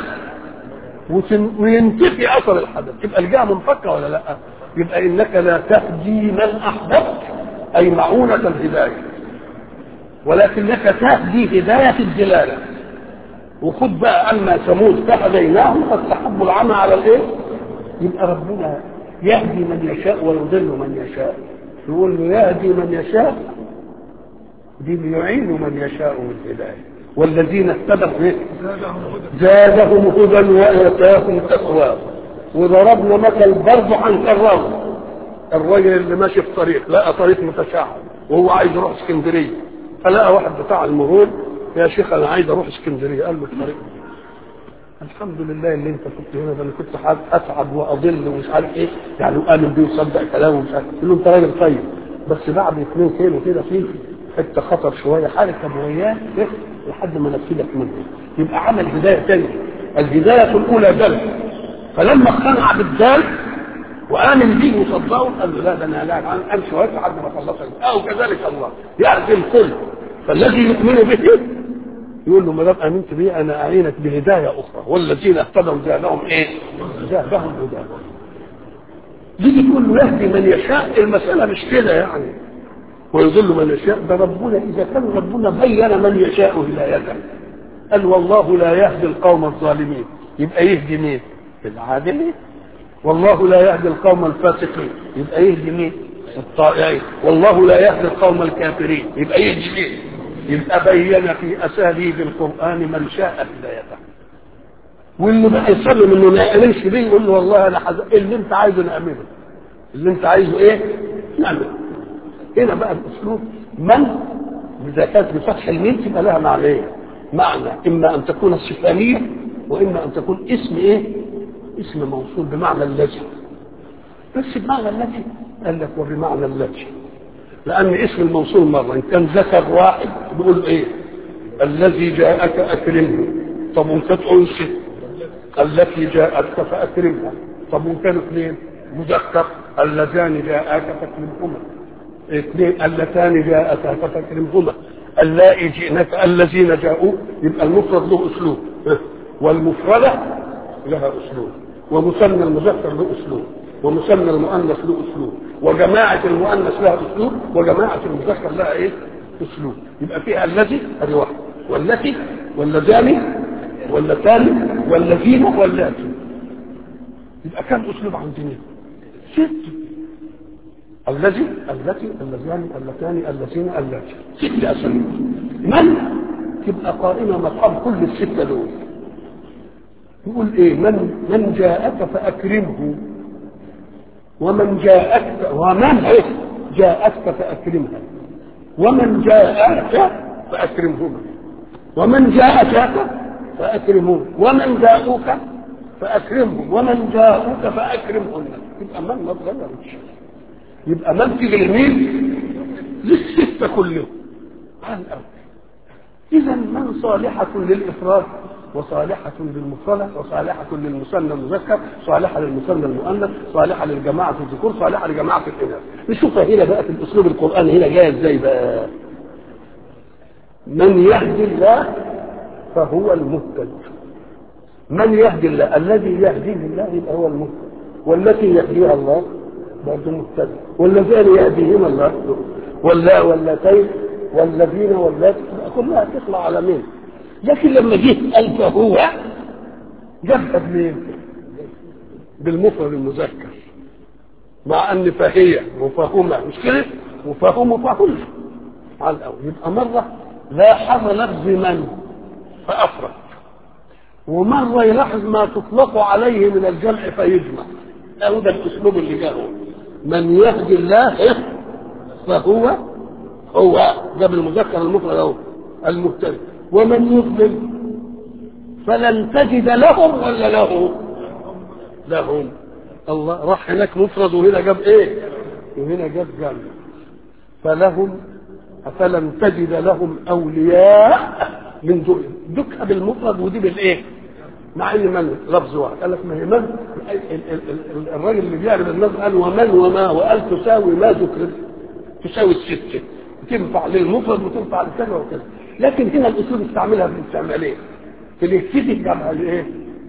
وينتفي اثر الحدث يبقى الجهه منفكه ولا لا؟ يبقى انك لا تهدي من احببت اي معونه الهدايه ولكنك تهدي هداية الدلالة وخد بقى أما ثمود فهديناهم فاستحبوا العمى على الإيه؟ يبقى ربنا يهدي من يشاء ويضل من يشاء يقول له يهدي من يشاء دي يعين من يشاء بالهداية والذين اهتدوا إيه؟ زادهم هدى وآتاهم تقوى وضربنا مثل برضه عن كرام الراجل اللي ماشي في طريق لقى طريق متشعب وهو عايز يروح اسكندريه فلقى واحد بتاع المرور يا شيخ انا عايز اروح اسكندريه قال له الطريق الحمد لله اللي انت كنت هنا ده انا كنت اتعب واضل ومش عارف ايه يعني وامن بيه وصدق كلامه ومش عارف قال له انت راجل طيب بس بعد اثنين كيلو كده في حته خطر شويه حركه وياه لحد ما نفذك منه يبقى عمل هدايه ثانيه الهدايه الاولى دل فلما اقتنع بالدال وامن به وصدقه قال له لا ده انا لا امشي وقت لحد ما خلص او كذلك الله يعرف الكل فالذي يؤمن به يقول له ما دام امنت به انا اعينك بهدايه اخرى والذين اهتدوا زادهم ايه؟ زادهم هدى تيجي تقول له يهدي من يشاء المساله مش كده يعني ويضل من يشاء ده ربنا اذا كان ربنا بين من يشاء هدايته قال والله لا يهدي القوم الظالمين يبقى يهدي مين؟ العادلين والله لا يهدي القوم الفاسقين يبقى يهدي مين؟ الطائعين والله لا يهدي القوم الكافرين يبقى يهدي مين؟ يبقى بين في اساليب القران من شاء هدايته واللي بقى يصمم انه ما يامنش بيه يقول له والله انا حز... اللي انت عايزه نعمله اللي انت عايزه ايه؟ نعمله هنا بقى الاسلوب من اذا كانت بفتح الميم تبقى لها معنيين معنى اما ان تكون صفانيه واما ان تكون اسم ايه؟ اسم موصول بمعنى الذي بس بمعنى الذي قال لك وبمعنى الذي لان اسم الموصول مره ان كان ذكر واحد بيقول ايه الذي جاءك اكرمه طب وان كانت انثى التي جاءتك فاكرمها طب وان كانوا اثنين مذكر اللذان جاءك فاكرمهما اثنين اللتان جاءتا فاكرمهما اللائي جئنك الذين جاءوك يبقى المفرد له اسلوب والمفردة لها اسلوب ومثنى المذكر له اسلوب ومثنى المؤنث له اسلوب وجماعة المؤنث لها اسلوب وجماعة المذكر لها ايه؟ اسلوب يبقى فيها الذي ادي واحد والتي واللذان واللتان والذين واللاتي يبقى كم اسلوب عندنا؟ ست الذي التي اللذان اللتان اللتين اللاتي ست اساليب من تبقى قائمه مقام كل السته دول يقول ايه من من جاءك فاكرمه ومن جاءك ومن إيه؟ جاءتك فاكرمها ومن جاءك فاكرمهما ومن جاءك فاكرموه ومن جاءوك فاكرمهم ومن جاءوك فاكرمهن يبقى من ما تغيرش يبقى من في الميل للستة كلهم على الأول إذا من صالحة للإفراد وصالحة للمفردة وصالحة للمثنى المذكر صالحة للمثنى المؤنث صالحة للجماعة الذكور صالحة لجماعة الإناث نشوفها هنا بقى في الأسلوب القرآني هنا جاي إزاي بقى من يهدي الله فهو المهتد من يهدي الله الذي يهديه الله يبقى هو المهتد والتي يهديها الله برضه مهتد والذين يهديهما الله ولا واللتين والذين واللاتي كلها تطلع على مين لكن لما جه قال فهو جابها بمين بالمفرد المذكر مع ان فهي وفهما مش كده وفهم وفهم على الاول يبقى مره لاحظ لفظ من فافرد ومره يلاحظ ما تطلق عليه من الجمع فيجمع اهو ده الاسلوب اللي جاءه من يهدي الله فهو هو جاب المذكر المفرد اهو المبتدئ ومن يضلل فلن تجد لهم ولا له لهم الله راح هناك مفرد وهنا جاب ايه وهنا جاب جمع فلهم فلم تجد لهم اولياء من دون دكها بالمفرد ودي بالايه مع ان من لفظ واحد قال لك ما هي من الراجل اللي بيعرف الناس قال ومن وما وقال تساوي ما ذكر تساوي الستة تنفع للمفرد وتنفع للكذا وكذا لكن هنا الاسلوب استعملها في الاستعمالين في الاهتدي جمع لايه؟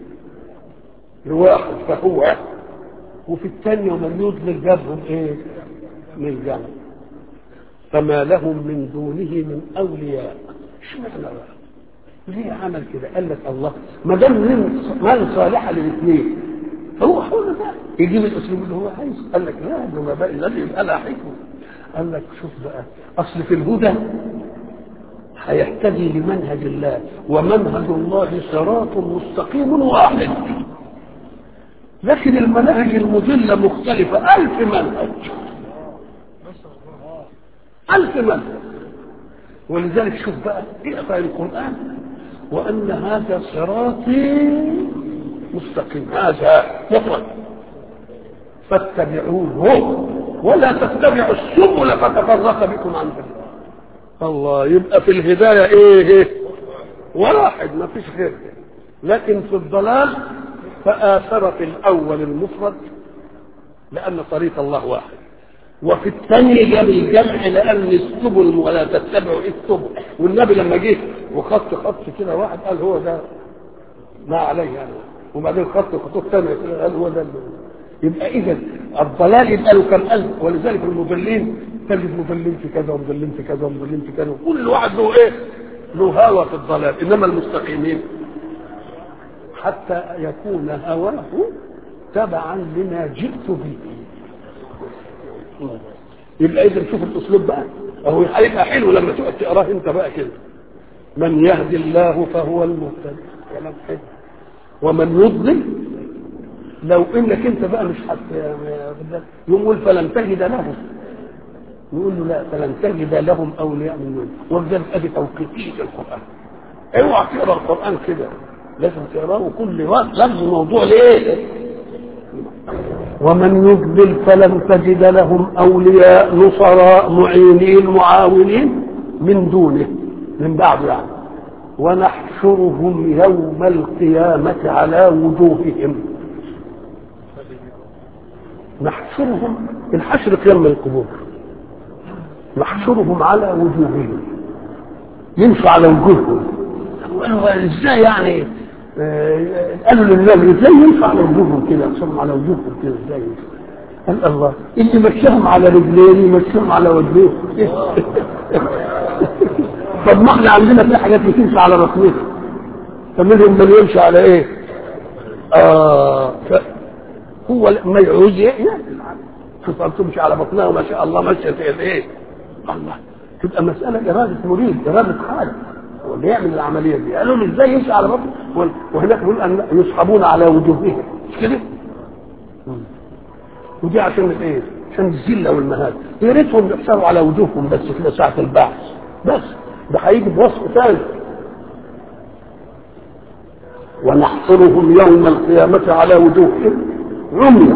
لواحد فهو وفي الثانية ومن يضلل جابهم ايه؟ من جمع فما لهم من دونه من اولياء اشمعنى بقى؟ ليه عمل كده؟ قال لك الله ما دام من صالحه للاثنين هو حر بقى يجيب الاسلوب اللي هو عايزه قال لك لا ابن ما بقى الذي يبقى لها حكمه قال لك شوف بقى اصل في الهدى هيحتدي لمنهج الله ومنهج الله صراط مستقيم واحد لكن المناهج المضلة مختلفة ألف منهج ألف منهج ولذلك شوف بقى اقرأ القرآن وأن هذا صراطي مستقيم هذا مفرد فاتبعوه ولا تتبعوا السبل فتفرق بكم عن سبيله الله يبقى في الهداية ايه واحد ما فيش غير لكن في الضلال فآثر في الأول المفرد لأن طريق الله واحد وفي الثاني جاب الجمع لأن السبل ولا تتبعوا السبل والنبي لما جه وخط خط كده واحد قال هو ده ما عليه يعني وبعدين خط خطوط ثانية كده قال هو ده اللي يبقى إذا الضلال يبقى له كم ألف ولذلك المضلين تجد مضلين في كذا ومضلين في كذا ومضلين في كذا كل واحد له إيه؟ له هوى في الضلال إنما المستقيمين حتى يكون هواه تبعا لما جئت به يبقى اذا شوف الاسلوب بقى اهو هيبقى حلو لما تقعد تقراه انت بقى كده من يهدي الله فهو المهتد كلام حلو ومن يضلل لو انك انت بقى مش حت يقوم يقول فلن تجد لهم نقول له لا فلن تجد لهم اولياء من دون ولذلك ادي توقيتيه القران اوعى تقرا القران كده لازم تقراه كل وقت لفظ موضوع ليه ومن يضلل فلن تجد لهم اولياء نصراء معينين معاونين من دونه من بعد يعني ونحشرهم يوم القيامة على وجوههم نحشرهم الحشر قيام القبور نحشرهم على وجوههم يمشوا على وجوههم ازاي يعني آه قالوا للنبي ازاي ينفع على وجوههم كده يمشوا على وجوههم كده ازاي قال الله اللي مشاهم على رجلين يمشيهم على وجهين طب ما احنا عندنا في حاجات بتمشي على ركبتين فمنهم من يمشي على ايه؟ اه ف... هو ما يعوز يعمل شوف تمشي على بطنها وما شاء الله ماشيه في ايه؟ الله تبقى مساله اراده مريد اراده خالق هو اللي يعمل العمليه دي قالوا له ازاي يمشي على بطنه وهناك بيقول ان يسحبون على وجوههم مش كده؟ ودي عشان ايه؟ عشان الذله والمهانه يا ريتهم يحصلوا على وجوههم بس كده ساعه البعث بس ده هيجي بوصف ثاني ونحصرهم يوم القيامة على وجوههم عميا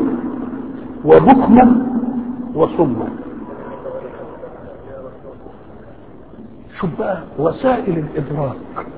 وبكما وصما شوف بقى وسائل الإدراك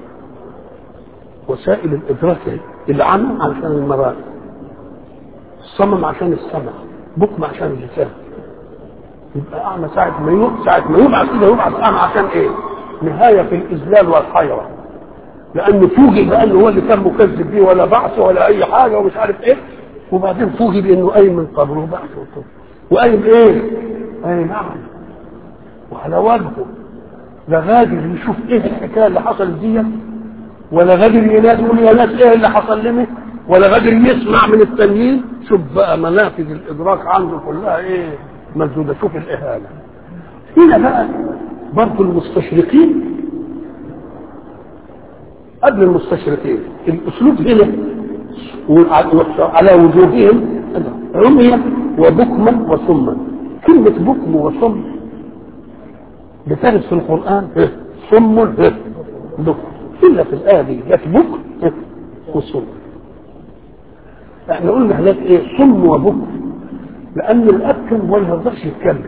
وسائل الإدراك العمى عشان المرأة الصمم عشان السمع بكم عشان اللسان يبقى اعمى ساعة ما يوم ساعة ما يبعث كده يبعث اعمى عشان ايه؟ نهايه في الاذلال والحيره لانه فوجئ بانه هو اللي كان مكذب بيه ولا بعث ولا اي حاجه ومش عارف ايه وبعدين فوجئ بانه قايم من قبره وبعث وكده وقايم ايه؟ قايم نعم وعلى وجهه لا غادر يشوف ايه الحكايه اللي حصلت دي ولا غادر ينادي يقول يا ناس ايه اللي حصل لنا ولا غادر يسمع من التانيين شوف بقى منافذ الادراك عنده كلها ايه مسدوده شوف الاهانه هنا بقى برضه المستشرقين قبل المستشرقين الاسلوب هنا على وجوههم عميا وبكما وصما كلمة بكم وصم بترد في القرآن صم بكم إلا في الآية دي جت بكم وصم احنا قلنا هناك ايه صم وبكم لأن الأبكم هو ما يقدرش يتكلم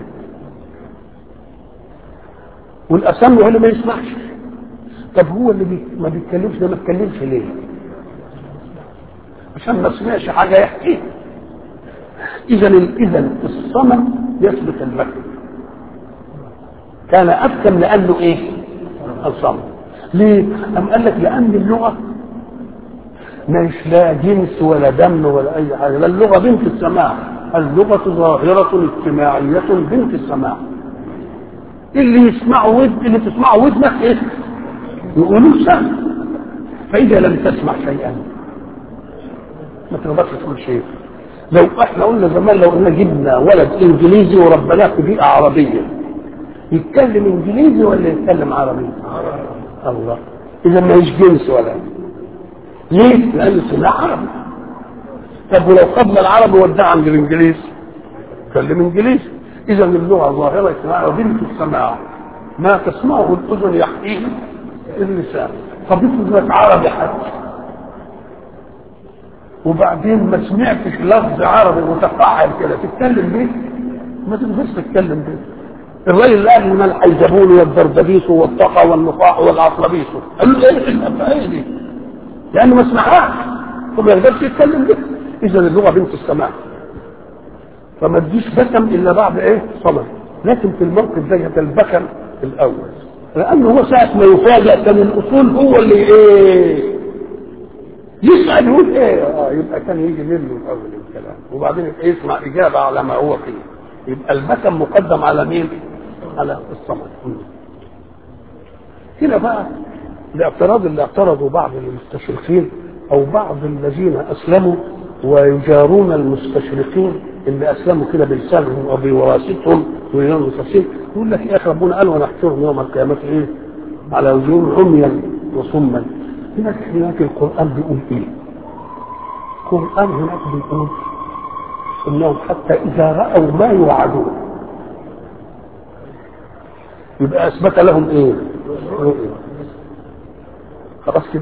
والأسم هو اللي ما يسمعش طب هو اللي بي... ما بيتكلمش ده ما اتكلمش ليه؟ عشان ما سمعش حاجه يحكيها اذا اذا الصمم يثبت المكر كان ابكم لانه ايه؟ الصمم ليه؟ أم قال لك لان اللغه مش لا جنس ولا دم ولا اي حاجه لا اللغه بنت السماع اللغه ظاهره اجتماعيه بنت السماع اللي يسمعه ود اللي تسمعه ودنك ايه؟ يقولوا سهل فإذا لم تسمع شيئا ما تقدرش تقول شيء لو احنا قلنا زمان لو ان جبنا ولد انجليزي وربناه في بيئه عربيه يتكلم انجليزي ولا يتكلم عربي؟ الله اذا ما يش جنس ولا ليه؟ لانه سمع عربي طب ولو خدنا العربي وداه عند الانجليز كلم انجليزي اذا اللغه ظاهره اجتماعيه وبنت السماع ما تسمعه الاذن يحكيه اللسان طب افرض لك عربي حتى وبعدين ما سمعتش لفظ عربي متفاعل كده تتكلم بيه ما تقدرش تتكلم بيه الراجل اللي قال لنا الحيزبون والدردبيس والطقى والنقاع والعصربيس قال له ايه ايه دي؟ لانه ما سمعهاش وما يقدرش يتكلم بيه اذا اللغه بنت السماع فما تجيش بكم الا بعد ايه؟ صمت لكن في الموقف ده يتلبكم الاول لانه هو ساعه ما يفاجئ كان الاصول هو اللي ايه يسال يقول ايه اه يبقى كان يجي منه الاول الكلام وبعدين يبقى يسمع اجابه على ما هو فيه يبقى البكم مقدم على مين؟ على الصمد هنا بقى الاعتراض اللي اعترضوا بعض المستشرقين او بعض الذين اسلموا ويجارون المستشرقين اللي اسلموا كده بلسانهم وبوراثتهم وينصصين يقول لك يا اخي ربنا قال ونحشرهم يوم القيامه ايه؟ على وجوههم عميا وصما هناك هناك القران بيقول ايه؟ القران هناك بيقول انهم حتى اذا راوا ما يوعدون يبقى اثبت لهم ايه؟ رؤيه خلاص كده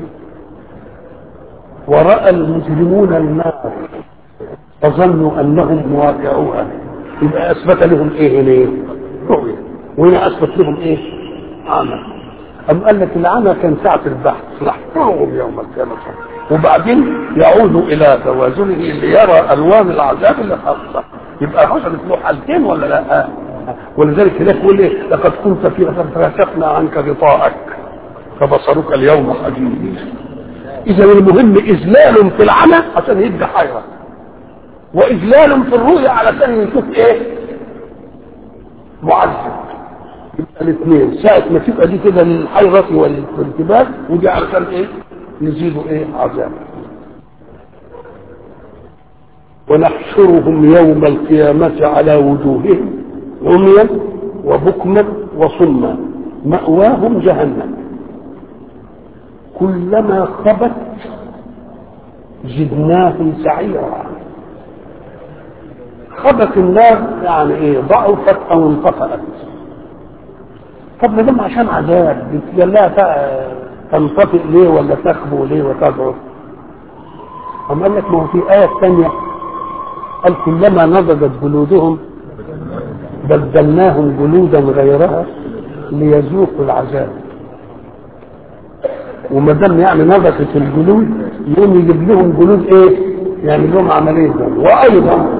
وراى المجرمون النار فظنوا انهم مواقعوها يبقى اثبت لهم ايه هنا رؤيه وهنا اثبت لهم ايه عمى أم قال لك العمى كان ساعة البحث نحفرهم يوم القيامة وبعدين يعود إلى توازنه ليرى ألوان العذاب اللي خاصة يبقى حصلت له حالتين ولا لا؟ ولذلك هناك يقول ايه لقد كنت في فكشفنا عنك غطاءك فبصرك اليوم حديد اذا المهم اذلال في العمى عشان يدي حيره واذلال في الرؤيا علشان يشوف ايه معذب يبقى الاثنين ساعة ما تبقى دي كده للحيرة والانتباه ودي علشان ايه نزيدوا ايه عذاب ونحشرهم يوم القيامة على وجوههم عميا وبكما وصما مأواهم جهنم كلما خبت زدناهم سعيرا خبت النار يعني ايه ضعفت او انطفأت طب ما دام عشان عذاب لا تنطفئ ليه ولا تخبو ليه وتضعف أم قال لك ما هو في آية ثانية قال كلما نضجت جلودهم بدلناهم جلودا غيرها ليذوقوا العذاب وما دام يعني نضجت الجلود يقوم يجيب لهم جلود ايه؟ يعني لهم عمليه ده وايضا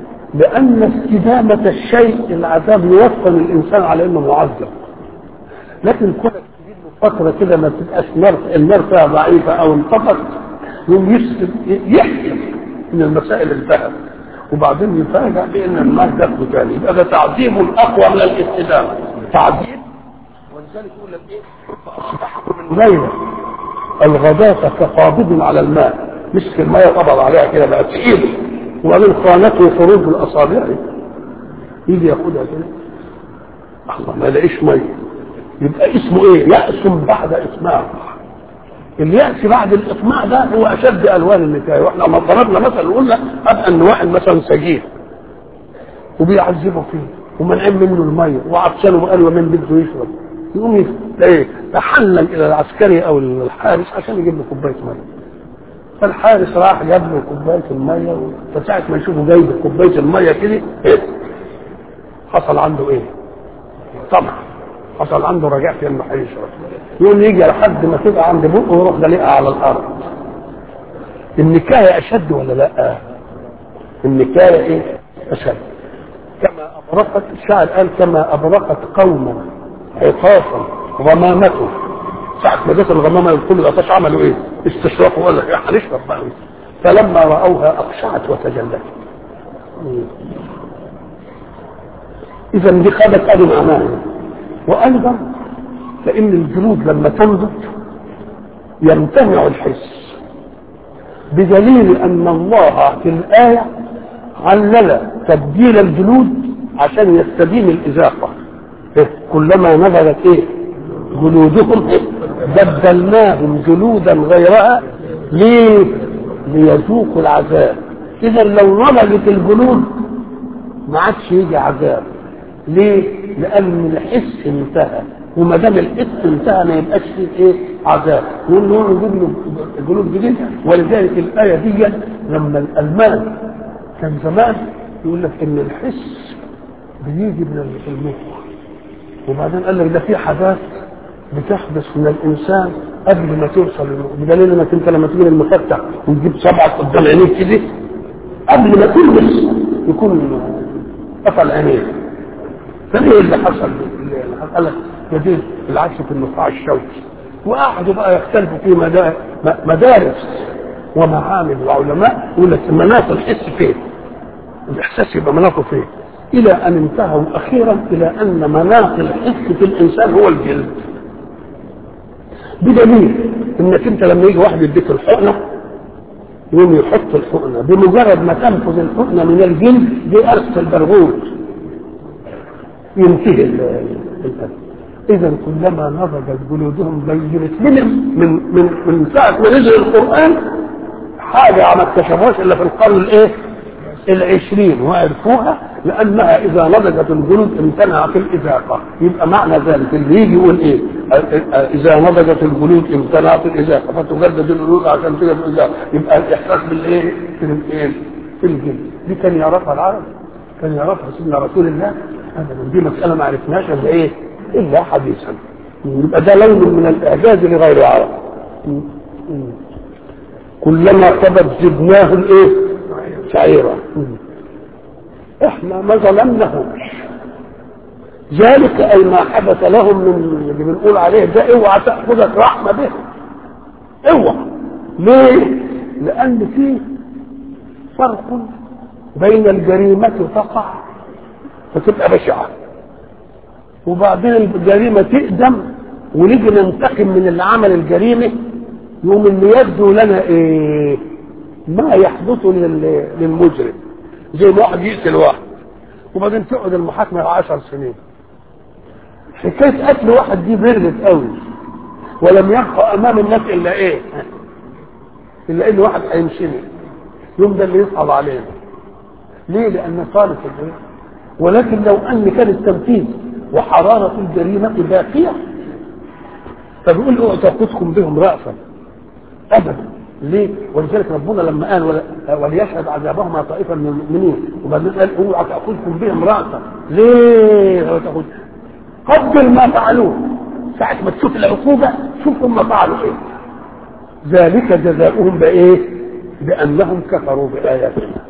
لان استدامه الشيء العذاب يوصل الانسان على انه معذب لكن كونك تجيب له فتره كده ما تبقاش نار النار فيها ضعيفه او انطفت يوم يسلم يحكم ان المسائل انتهت وبعدين يفاجأ بان النار دخل تاني يبقى ده تعظيم الاقوى من الاستدامه تعظيم ولذلك يقول لك ايه فاصبحوا من ليله الغداة كقابض على الماء مسك الماء قبض عليها كده بقت في ايده وبعدين خانته خروج الاصابع يجي ياخدها كده الله ما لاقيش ميه يبقى اسمه ايه يأس بعد اسماع اليأس بعد الإطماع ده هو أشد ألوان النكاية وإحنا لما ضربنا مثلا قلنا أبقى إن واحد مثلا سجين وبيعذبه فيه ومنعم منه المية وعطشان وقال ومن بده يشرب يقوم ايه تحلل إلى العسكري أو الحارس عشان يجيب له كوباية مية فالحارس راح جاب له كوباية المية فساعة ما يشوفه جايب كوباية المية كده إيه حصل عنده إيه؟ طمع حصل عنده رجاء في انه هيشرب يقوم يجي لحد ما تبقى عند بقه ويروح دليقها على الارض النكايه اشد ولا لا النكايه ايه اشد كما ابرقت الشاعر قال كما ابرقت قوما عطافا غمامته ساعة ما جت الغمامة كل العطاش عملوا ايه؟ استشرقوا ولا ايه هنشرب بقى فلما رأوها أقشعت وتجلت إذا دي خدت أدي معناها وايضا فان الجلود لما تنضج يمتنع الحس بدليل ان الله في الايه علل تبديل الجلود عشان يستديم الازاقه كلما نضجت ايه جلودهم بدلناهم جلودا غيرها ليه ليذوقوا العذاب اذا لو نضجت الجلود ما عادش يجي عذاب ليه؟ لأن الحس انتهى وما دام الحس انتهى ما يبقاش فيه ايه؟ عذاب يقول له نجيب له جلود جديد ولذلك الآية دي لما الألمان كان زمان يقول لك إن الحس بيجي من المخ وبعدين قال لك ده في حاجات بتحدث من الإنسان قبل ما توصل للمخ بدليل انك انت لما تيجي المفتح وتجيب صبعك قدام عينيك كده قبل ما تلبس يكون قفل عينيك فايه اللي حصل اللي قال لك جديد العكس في النقاع الشوكي وقعدوا بقى يختلفوا في مدارس ومعامل وعلماء يقول لك مناط الحس فين الاحساس يبقى مناطه فين الى ان انتهوا اخيرا الى ان مناط الحس في الانسان هو الجلد بدليل انك انت لما يجي واحد يديك الحقنه يقوم يحط الحقنه بمجرد ما تنفذ الحقنه من الجلد دي ارث البرغوث ينتهي الأذى إذا كلما نضجت جلودهم بينت لهم من من من ساعة ما نزل القرآن حاجة ما اكتشفوهاش إلا في القرن الإيه؟ العشرين وعرفوها لأنها إذا نضجت الجلود امتنعت الإذاقة يبقى معنى ذلك اللي يجي يقول إيه؟ إذا نضجت الجلود امتنعت الإذاقة فتجدد الجلود عشان تجد الإذاقة يبقى الإحساس بالإيه؟ في الإيه؟ في الجلد دي كان يعرفها العرب كان يعرفها سيدنا رسول الله ابدا دي مساله ما عرفناش الا ايه الا حديثا يبقى ده لون من الاعجاز لغير العرب كلما كبت زدناهم ايه شعيرا احنا ما ظلمناهمش ذلك اي ما حدث لهم من اللي بنقول عليه ده اوعى تاخذك رحمه به اوعى ليه لان فيه فرق بين الجريمه تقع فتبقى بشعة وبعدين الجريمة تقدم ونيجي ننتقم من اللي عمل الجريمة يوم اللي يبدو لنا ايه ما يحدث للمجرم زي ما واحد يقتل واحد وبعدين تقعد المحاكمة عشر سنين حكاية قتل واحد دي بردت قوي ولم يبقى امام الناس الا ايه الا ان واحد هيمشيني يوم ده اللي يصعب علينا ليه لان صارت الايه ولكن لو ان كان التنفيذ وحرارة الجريمة باقية فبيقول اوعوا تاخذكم بهم رأفا ابدا ليه؟ ولذلك ربنا لما قال وليشهد عذابهما طائفه من المؤمنين وبعدين قال اوعى تاخذكم بهم رأسا ليه؟ لا تاخذ قدر ما فعلوه ساعة ما تشوف العقوبة شوف هم فعلوا ايه ذلك جزاؤهم بايه؟ بانهم كفروا باياتنا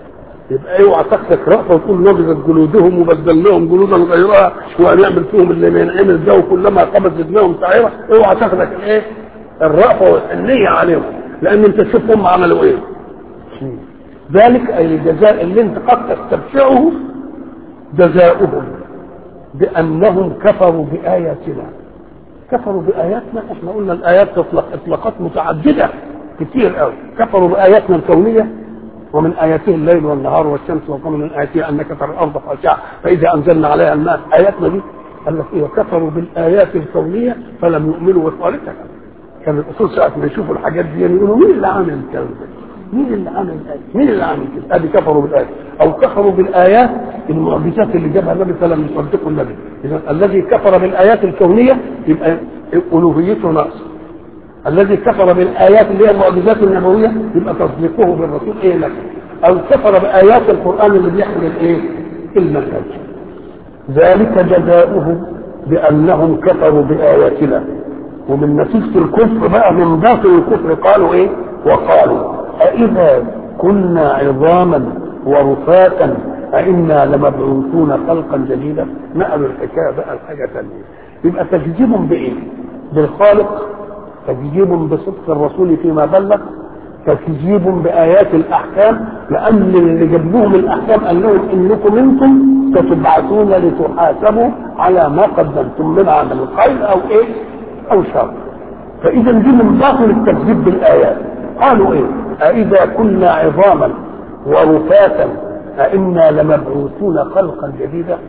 يبقى اوعى تاخدك رأفة وتقول نضجت جلودهم وبدلناهم جلودا غيرها وهنعمل فيهم اللي ما ينعمل ده وكلما قامت زدناهم سعيرة اوعى تاخدك الايه؟ الرأفة والحنية عليهم لأن أنت تشوف هم عملوا ايه؟ ذلك أي الجزاء اللي أنت قد تستبشعه جزاؤهم بأنهم كفروا بآياتنا كفروا بآياتنا احنا قلنا الآيات تطلق إطلاقات متعددة كتير قوي كفروا بآياتنا الكونية ومن آياته الليل والنهار والشمس ومن آياته أنك ترى الأرض خاشعة فإذا أنزلنا عليها الماء آياتنا دي قال لك إيه كفروا بالآيات الكونية فلم يؤمنوا بصالحها كان الأصول ساعة ما يشوفوا الحاجات دي يقولوا مين اللي عامل الكلام ده؟ مين اللي عامل الآية؟ مين اللي عامل كده؟ ادي كفروا بالآية أو كفروا بالآيات المعجزات اللي جابها النبي فلم يصدقوا النبي إذا الذي كفر بالآيات الكونية يبقى ألوهيته ناقصة الذي كفر بالآيات اللي هي المعجزات النبوية يبقى تصديقه بالرسول إيه لك أو كفر بآيات القرآن اللي بيحمل إيه؟ المنهج ذلك جزاؤهم بأنهم كفروا بآياتنا ومن نتيجة الكفر بقى من باطل الكفر قالوا إيه؟ وقالوا أإذا كنا عظاما ورفاتا أئنا لمبعوثون خلقا جديدا نقلوا الحكاية بقى لحاجة ثانية يبقى تكذيبهم بإيه؟ بالخالق تكذيب بصدق الرسول فيما بلغ تكذيب بآيات الأحكام لأن اللي جاب لهم الأحكام قال لهم إنكم أنتم ستبعثون لتحاسبوا على ما قدمتم من عمل خير أو إيه؟ أو شر فإذا دي من باطل التكذيب بالآيات قالوا إيه؟ أإذا كنا عظاما ورفاتا أئنا لمبعوثون خلقا جديدا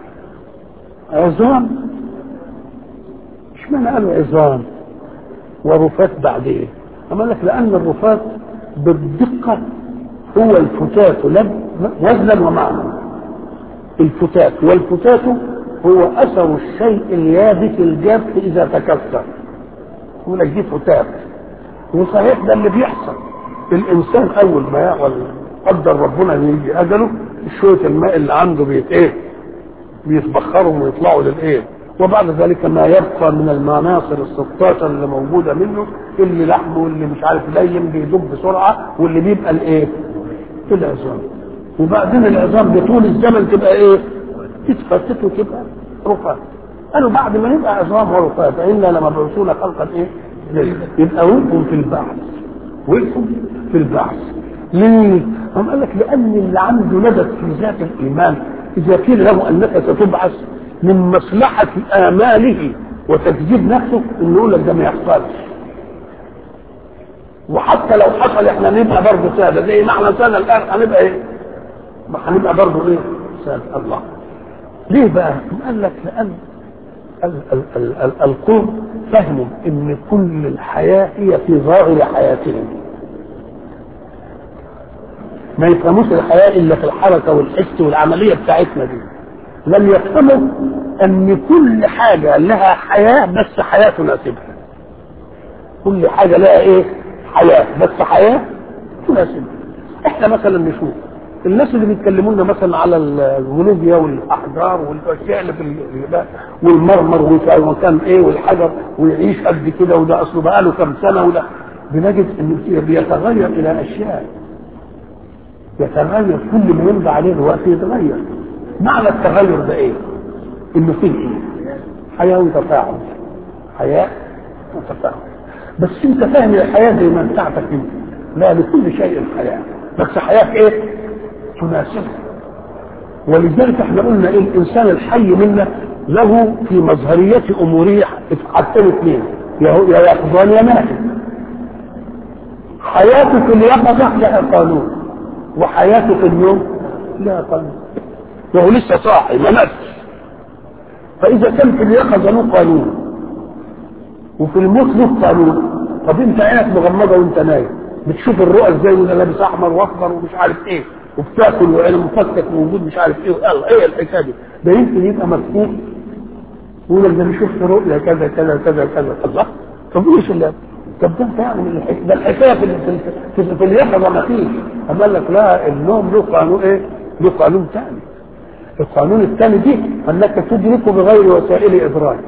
عظام اشمعنى قالوا عظام ورفات بعدين أما لك لأن الرفات بالدقة هو الفتات وزنا ومعنى الفتات والفتات هو أثر الشيء اليابس الجاف إذا تكسر يقول لك دي فتات وصحيح ده اللي بيحصل الإنسان أول ما يعمل قدر ربنا ان يجي أجله شوية الماء اللي عنده بيت إيه بيتبخروا ويطلعوا للإيه وبعد ذلك ما يبقى من المناصر ال 16 اللي موجوده منه اللي لحمه واللي مش عارف لين بيدوب بسرعه واللي بيبقى الايه؟ العظام وبعدين العظام بطول الزمن تبقى ايه؟ تتفتت وتبقى رفات قالوا بعد ما نبقى عظام ورفات فإنا لمبعوثون خلقا ايه؟ يبقى وقفوا في البعث وقفوا في البعث ليه؟ هم قال لك لأن اللي عنده ندب في ذات الإيمان إذا قيل له أنك ستبعث من مصلحة آماله وتكذيب نفسه إنه يقول لك ده ما يحصلش. وحتى لو حصل احنا نبقى برضه سادة زي ما احنا سادة الآن هنبقى إيه؟ هنبقى برضه إيه؟ سادة الله. ليه بقى؟ قال لك لأن ال- ال- ال- ال- القوم فهموا إن كل الحياة هي في ظاهر حياتهم. ما يفهموش الحياة إلا في الحركة والحس والعملية بتاعتنا دي. لم يفهموا ان كل حاجة لها حياة بس حياة تناسبها كل حاجة لها ايه حياة بس حياة تناسبها احنا مثلا نشوف الناس اللي بيتكلموا لنا مثلا على الجيولوجيا والاحجار والاشياء اللي في ال- والمرمر وكان ايه والحجر ويعيش قد كده وده اصله بقى له كام سنه وده بنجد انه بيتغير الى اشياء يتغير كل ما يمضي عليه الوقت يتغير معنى التغير ده ايه؟ انه فيه ايه؟ حياه وتفاعل حياه وتفاعل بس انت فاهم الحياه زي ما بتاعتك انت لا لكل شيء حياه بس حياه ايه؟ تناسبها ولذلك احنا قلنا ايه الانسان الحي منا له في مظهرية اموره حاجتين اثنين يا هو- يا يقظان يا نائم حياته في اليقظة لها قانون وحياته في النوم لها قانون وهو لسه صاحي ما ماتش فاذا كان في اليقظة له قانون وفي الموت له قانون طب انت عينك مغمضة وانت نايم بتشوف الرؤى ازاي وده لابس احمر واخضر ومش عارف ايه وبتاكل وعين مفكك موجود مش عارف ايه يلا ايه الحكايه دي ده يمكن يبقى مفتوح يقول لك ده انا شفت رؤيا كذا كذا كذا كذا الله طب ايش اللي طب ده انت يعني من الحكايه ده الحكايه في ال- في, في, في اليقظه ما فيش اما قال لك لا النوم له قانون ايه؟ له قانون ثاني القانون الثاني دي انك تدركه بغير وسائل ادراك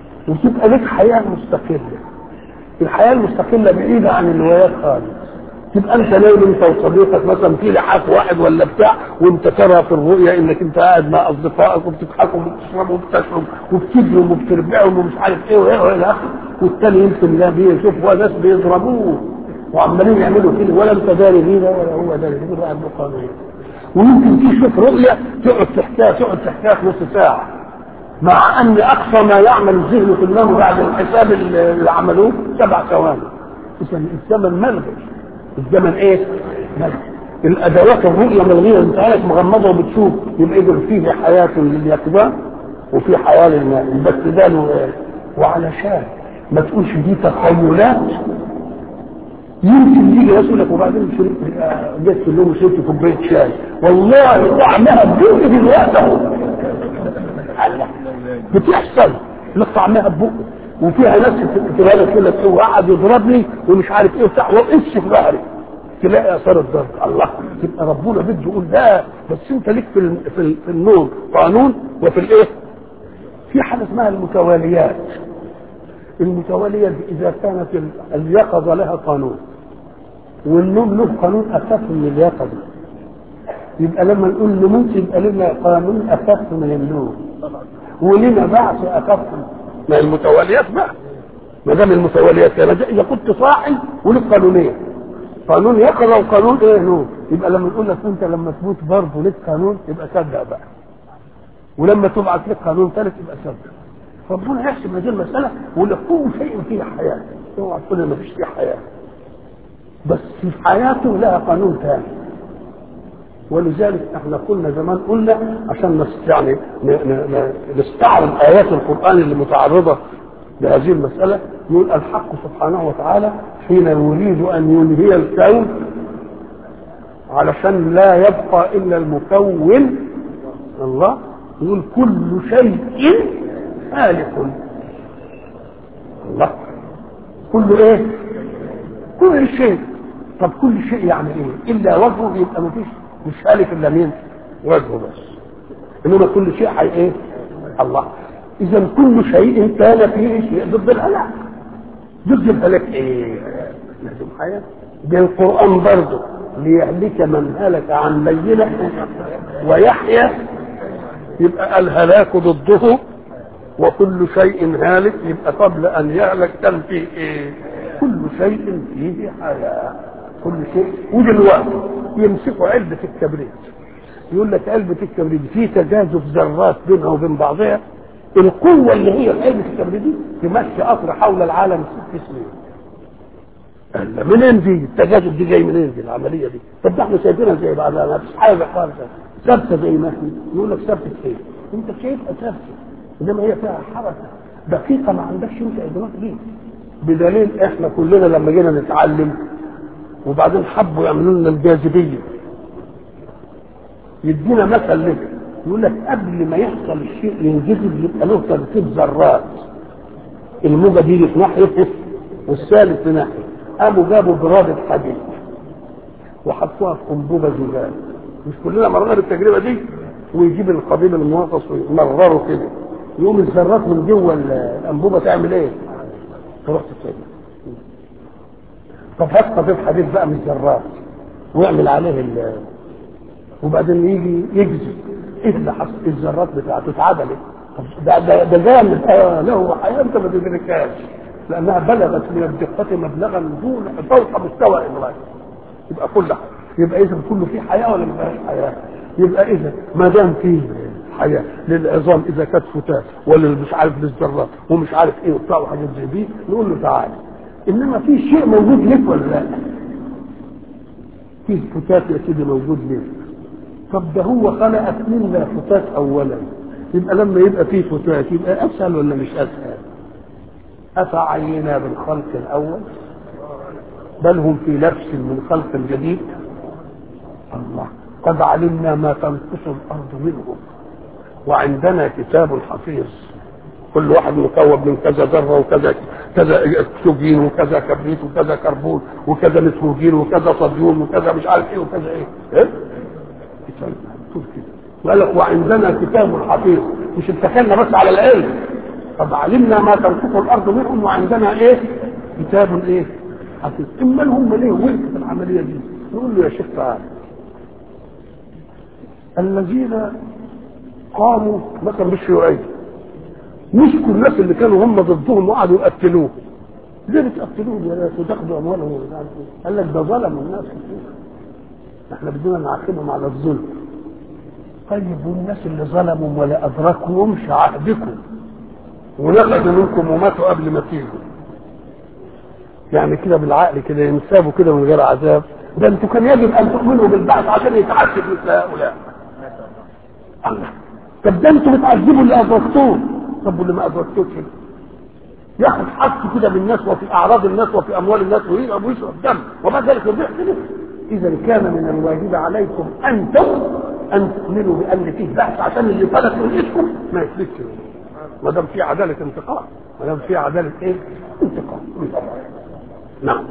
وتبقى لك حياه مستقله الحياه المستقله بعيده عن الولايات خالص تبقى انت نايم انت وصديقك مثلا في لحاف واحد ولا بتاع وانت ترى في الرؤيا انك انت قاعد مع اصدقائك وبتضحكوا وبتشربوا وبتشربوا وبتجروا وبتربعوا ومش عارف ايه وايه والى اخره والتاني يمكن ده بيشوف ناس بيضربوه وعمالين يعملوا كده ولا انت داري بيه ده ولا هو داري بيه قاعد قانون ويمكن تشوف رؤيا تقعد تحكيها تقعد تحكيها في نص ساعه مع ان اقصى ما يعمل الذهن في النوم بعد الحساب اللي عملوه سبع ثواني اذا الزمن ملغي الزمن ايه؟ ملغي الادوات الرؤيه ملغيه انت عارف مغمضه وبتشوف يبقى اذا فيه حياه لليقظان وفي حياه للنائم بس ده له- وعلشان ما تقولش دي تخيلات يمكن يجي يقول لك وبعدين شربت آه، جيت في اليوم وشربت كوبايه شاي والله طعمها بقي دلوقتي اهو الله. بتحصل لك طعمها بقي وفيها ناس تبقى لك كده هو قعد يضربني ومش عارف ايه وبتاع وقفش في ظهري تلاقي اثار الضرب الله يبقى ربنا بده يقول لا بس انت ليك في ال- في ال- في النور قانون وفي الايه؟ في حاجه اسمها المتواليات المتوالية إذا كانت ال- اليقظة لها قانون والنوم له قانون أخف من اليقظة يبقى لما نقول نموت يبقى لنا قانون أخف من النوم ولنا بعث أخف من المتواليات بقى ما دام المتواليات كان إذا كنت صاحي ولك قانونين قانون يقظة وقانون إيه نوم يبقى لما نقول لك أنت لما تموت برضه لك قانون يبقى صدق بقى ولما تبعت لك قانون ثالث يبقى صدق ربنا يحسب هذه المسألة ويقول لك كل شيء فيه حياة اوعى تقول ما فيش فيه حياة بس في حياته لها قانون ثاني ولذلك احنا كنا زمان قلنا عشان نس- يعني ن- ن- ن- نستعرض ايات القران اللي متعرضه لهذه المساله يقول الحق سبحانه وتعالى حين يريد ان ينهي الكون علشان لا يبقى الا المكون الله يقول كل شيء هالك الله كل ايه كل شيء طب كل شيء يعني ايه الا وجهه يبقى ما فيش مش هالك الا مين وجهه بس انما كل شيء حي ايه الله اذا كل شيء كان فيه شيء ضد الهلاك ضد الهلاك ايه لازم حياه بالقران برضه ليهلك من هلك عن بينه ويحيى يبقى الهلاك ضده وكل شيء هالك يبقى قبل ان يهلك كان فيه ايه كل شيء فيه حياه كل شيء ودلوقتي يمسكوا علبه الكبريت يقول لك علبه الكبريت في تجاذب ذرات بينها وبين بعضها القوه اللي هي في علبه الكبريت دي تمشي قطر حول العالم ست سنين قال منين دي التجاذب دي جاي منين دي العمليه دي طب ده احنا شايفينها زي بعضها ما فيش حاجه خالص ثابته زي ما احنا يقول لك ثابته ايه انت شايفها ثابته انما هي فيها حركه دقيقه ما عندكش انت ادراك ليه بدليل احنا كلنا لما جينا نتعلم وبعدين حبوا يعملوا لنا الجاذبيه يدينا مثل لك يقول لك قبل ما يحصل الشيء ينجذب يبقى له ترتيب ذرات الموجه دي في ناحيه والثالث في ناحيه قاموا جابوا برادة حديد وحطوها في انبوبه زجاج مش كلنا مرينا بالتجربه دي ويجيب القضيب المنغص ويمرره كده يقوم الذرات من جوه الانبوبه تعمل ايه؟ تروح تتسجل طب هات قضيب حديد بقى من الذرات ويعمل عليه ال وبعدين يجي يجذب ايه اللي حصل الذرات بتاعته اتعدلت طب ده ده ده جامد آه له حياه انت ما تدركهاش لانها بلغت من الدقه مبلغا دون فوق مستوى الادراك يبقى كل حاجه يبقى اذا كله فيه حياه ولا ما فيهاش حياه يبقى اذا ما دام فيه حياه للعظام اذا كانت فتات ولا مش عارف للذرات ومش عارف ايه وبتاع وحاجات زي دي نقول له تعالى انما في شيء موجود لك ولا لا؟ في فتات يا سيدي موجود لك طب ده هو خلقك منا فتات اولا يبقى لما يبقى فيه فتات يبقى اسهل ولا مش اسهل؟ افعينا بالخلق الاول بل هم في لبس من خلق جديد الله قد علمنا ما تنقص الارض منهم وعندنا كتاب حفيظ كل واحد مكون من كذا ذره وكذا كذا اكسجين وكذا كبريت وكذا كربون وكذا نيتروجين وكذا صوديوم وكذا مش عارف ايه وكذا ايه ايه كتاب مكتوب كده وقال لك وعندنا كتاب حفيظ مش اتكلنا بس على العلم قد علمنا ما تنقص الارض منهم وعندنا ايه كتاب ايه حفيظ اما هم ليه وقف في العمليه دي نقول له يا شيخ تعالى الذين قاموا مثلا بالشيوعيه مسكوا الناس اللي كانوا هم ضدهم وقعدوا يقتلوه ليه بتقتلوهم يا ناس وتاخدوا اموالهم ومش عارف ايه قال لك ده ظلموا الناس كتير احنا بدنا نعاقبهم على الظلم طيب والناس اللي ظلموا ولا ادركهمش عهدكم ونخذوا منكم وماتوا قبل ما تيجوا يعني كده بالعقل كده ينسابوا كده من غير عذاب ده انتوا كان يجب ان تؤمنوا بالبعث عشان يتعذب مثل هؤلاء الله طب ده انتوا بتعذبوا اللي ادركتوه طب واللي ما ادركتوش كده ياخد حق كده بالناس وفي اعراض الناس وفي اموال الناس ويشرب ويشرب دم وما ذلك يضيع كده اذا كان من الواجب عليكم انتم ان تؤمنوا بان فيه بحث عشان اللي فلت من ايدكم ما يفلتش ما دام في عداله انتقام ما دام في عداله ايه؟ انتقام نعم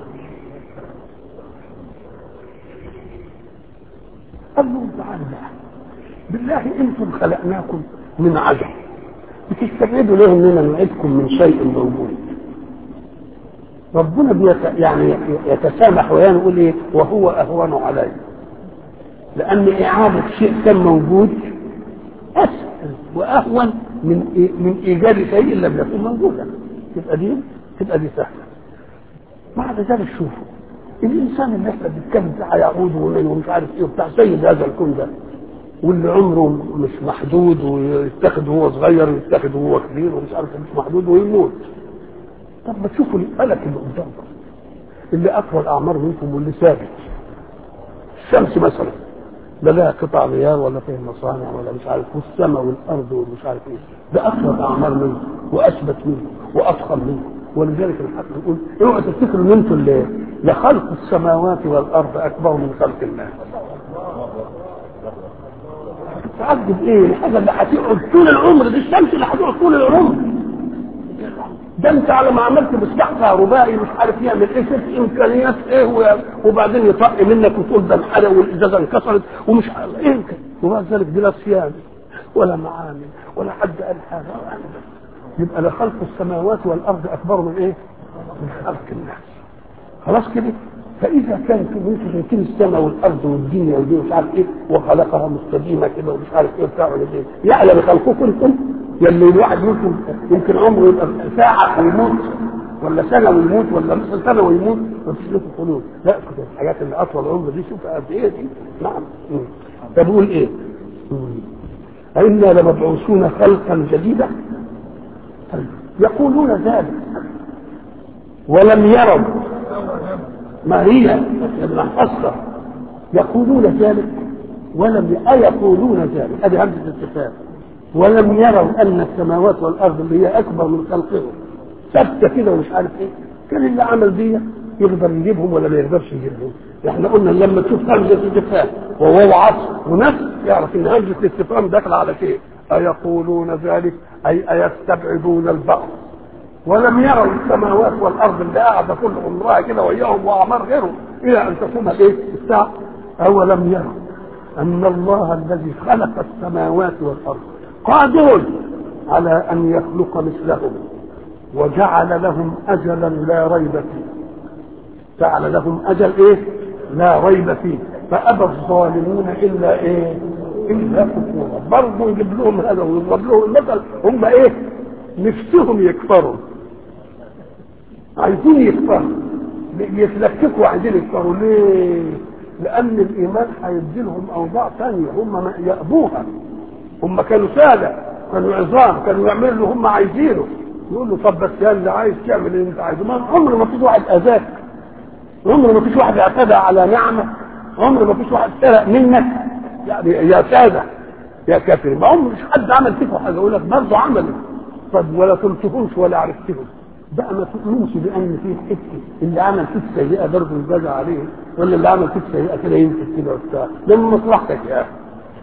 قال له تعالى بقى بالله انتم خلقناكم من عدم بتستبعدوا ليه اننا نعدكم من شيء موجود ربنا بيت يعني يتسامح ويقول ايه وهو اهون علي لان اعاده شيء كان موجود اسهل واهون من إيه من ايجاد شيء لم يكن موجودا تبقى دي تبقى دي سهله بعد ذلك شوفوا الانسان اللي احنا بنتكلم فيه هيعود ومش عارف ايه وبتاع سيد هذا الكون ده واللي عمره مش محدود ويتخذ وهو صغير ويتخذ وهو كبير ومش عارف مش محدود ويموت طب ما تشوفوا الفلك اللي قدامكم اللي اطول اعمار منكم واللي ثابت الشمس مثلا لا لها قطع غيار ولا فيه مصانع ولا مش عارف والسماء والارض ومش عارف ايه ده اطول اعمار منكم واثبت منكم واضخم منكم ولذلك الحق يقول اوعوا تفتكروا ان انتم اللي لخلق السماوات والارض اكبر من خلق الله تعجب ايه الحاجه اللي هتقعد طول العمر دي الشمس اللي هتقعد طول العمر ده انت على ما عملت مصباح كهربائي مش عارف يعمل ايه شوف امكانيات ايه وبعدين يطق منك وتقول ده انحرق والازازه انكسرت ومش عارف ايه وبعد ذلك بلا صيانه ولا معامل ولا حد قال حاجه يبقى لخلق السماوات والارض اكبر من ايه؟ من خلق الناس خلاص كده فاذا كانت انتم شايفين السماء والارض والدنيا ودي مش عارف ايه وخلقها مستديمه كده ومش عارف ايه بتاع ولا ايه يعلم خلقكم انتم يلي الواحد منكم يمكن عمره يبقى ساعه ويموت ولا سنه ويموت ولا نص سنه ويموت ما فيش لكم خلود لا كده الحاجات اللي اطول عمر دي شوف قد ايه دي نعم فبقول ايه؟ أئنا لمبعوثون خلقا جديدا يقولون ذلك ولم يروا ما هي ابن حصة يقولون ذلك ولم أيقولون ذلك هذه همزة استفهام ولم يروا أن السماوات والأرض اللي هي أكبر من خلقهم ثابتة كده ومش عارف إيه كان اللي عمل دي يقدر يجيبهم ولا ما يقدرش يجيبهم احنا قلنا لما تشوف همزة استفهام وهو عصر ونفس يعرف ان همزة الاستفهام داخل على شيء أيقولون ذلك أي أيستبعدون البعض ولم يروا السماوات والارض اللي قاعده كل عمرها كده وياهم واعمار غيرهم الى ان تقوم الايه الساعه اولم يروا ان الله الذي خلق السماوات والارض قادر على ان يخلق مثلهم وجعل لهم اجلا لا ريب فيه جعل لهم اجل ايه لا ريب فيه فابى الظالمون الا ايه الا كفورا برضه يجيب لهم هذا ويضرب لهم المثل هم ايه نفسهم يكفروا عايزين يكفروا يتلككوا عايزين يكفروا ليه؟ لأن الإيمان هيدي لهم أوضاع ثانية هم يأبوها هم كانوا سادة كانوا عظام كانوا يعملوا اللي هم عايزينه يقول له طب بس يا اللي عايز تعمل اللي انت عايزه ما عمر ما فيش واحد اذاك عمر ما فيش واحد اعتدى على نعمه عمر ما فيش واحد سرق منك يعني يا ساده يا كافر ما عمر مش حد عمل فيكم حاجه يقول لك برضه عملوا طب ولا قلتهمش ولا عرفتهم بقى ما تؤمنش بان في حته اللي عمل فيك سيئه برضه يجازى عليه ولا اللي عمل فيك سيئه كده يمسك كده وبتاع ده من مصلحتك يا اخي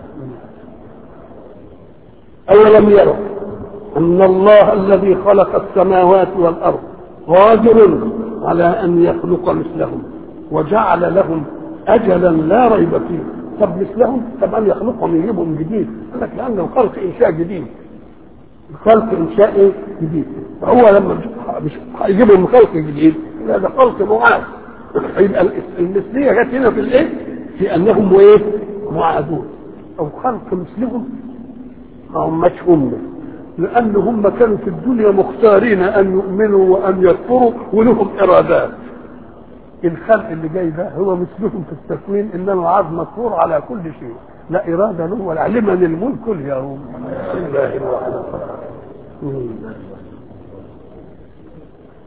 أولم يروا أن الله الذي خلق السماوات والأرض قادر على أن يخلق مثلهم وجعل لهم أجلا لا ريب فيه طب مثلهم طب أن يخلقهم يجيبهم جديد قال لك لأنه خلق إنشاء جديد خلق إنشاء جديد فهو لما مش هيجيبهم خلق جديد لا ده خلق معاد يبقى المثليه جت هنا في الايه؟ في انهم ايه؟ معادون او خلق مثلهم ما هماش هم لان هم كانوا في الدنيا مختارين ان يؤمنوا وان يكفروا ولهم ارادات الخلق اللي جاي ده هو مثلهم في التكوين انما عاد مكفور على كل شيء لا اراده له ولا لمن الملك اليوم بسم الله الرحمن الرحيم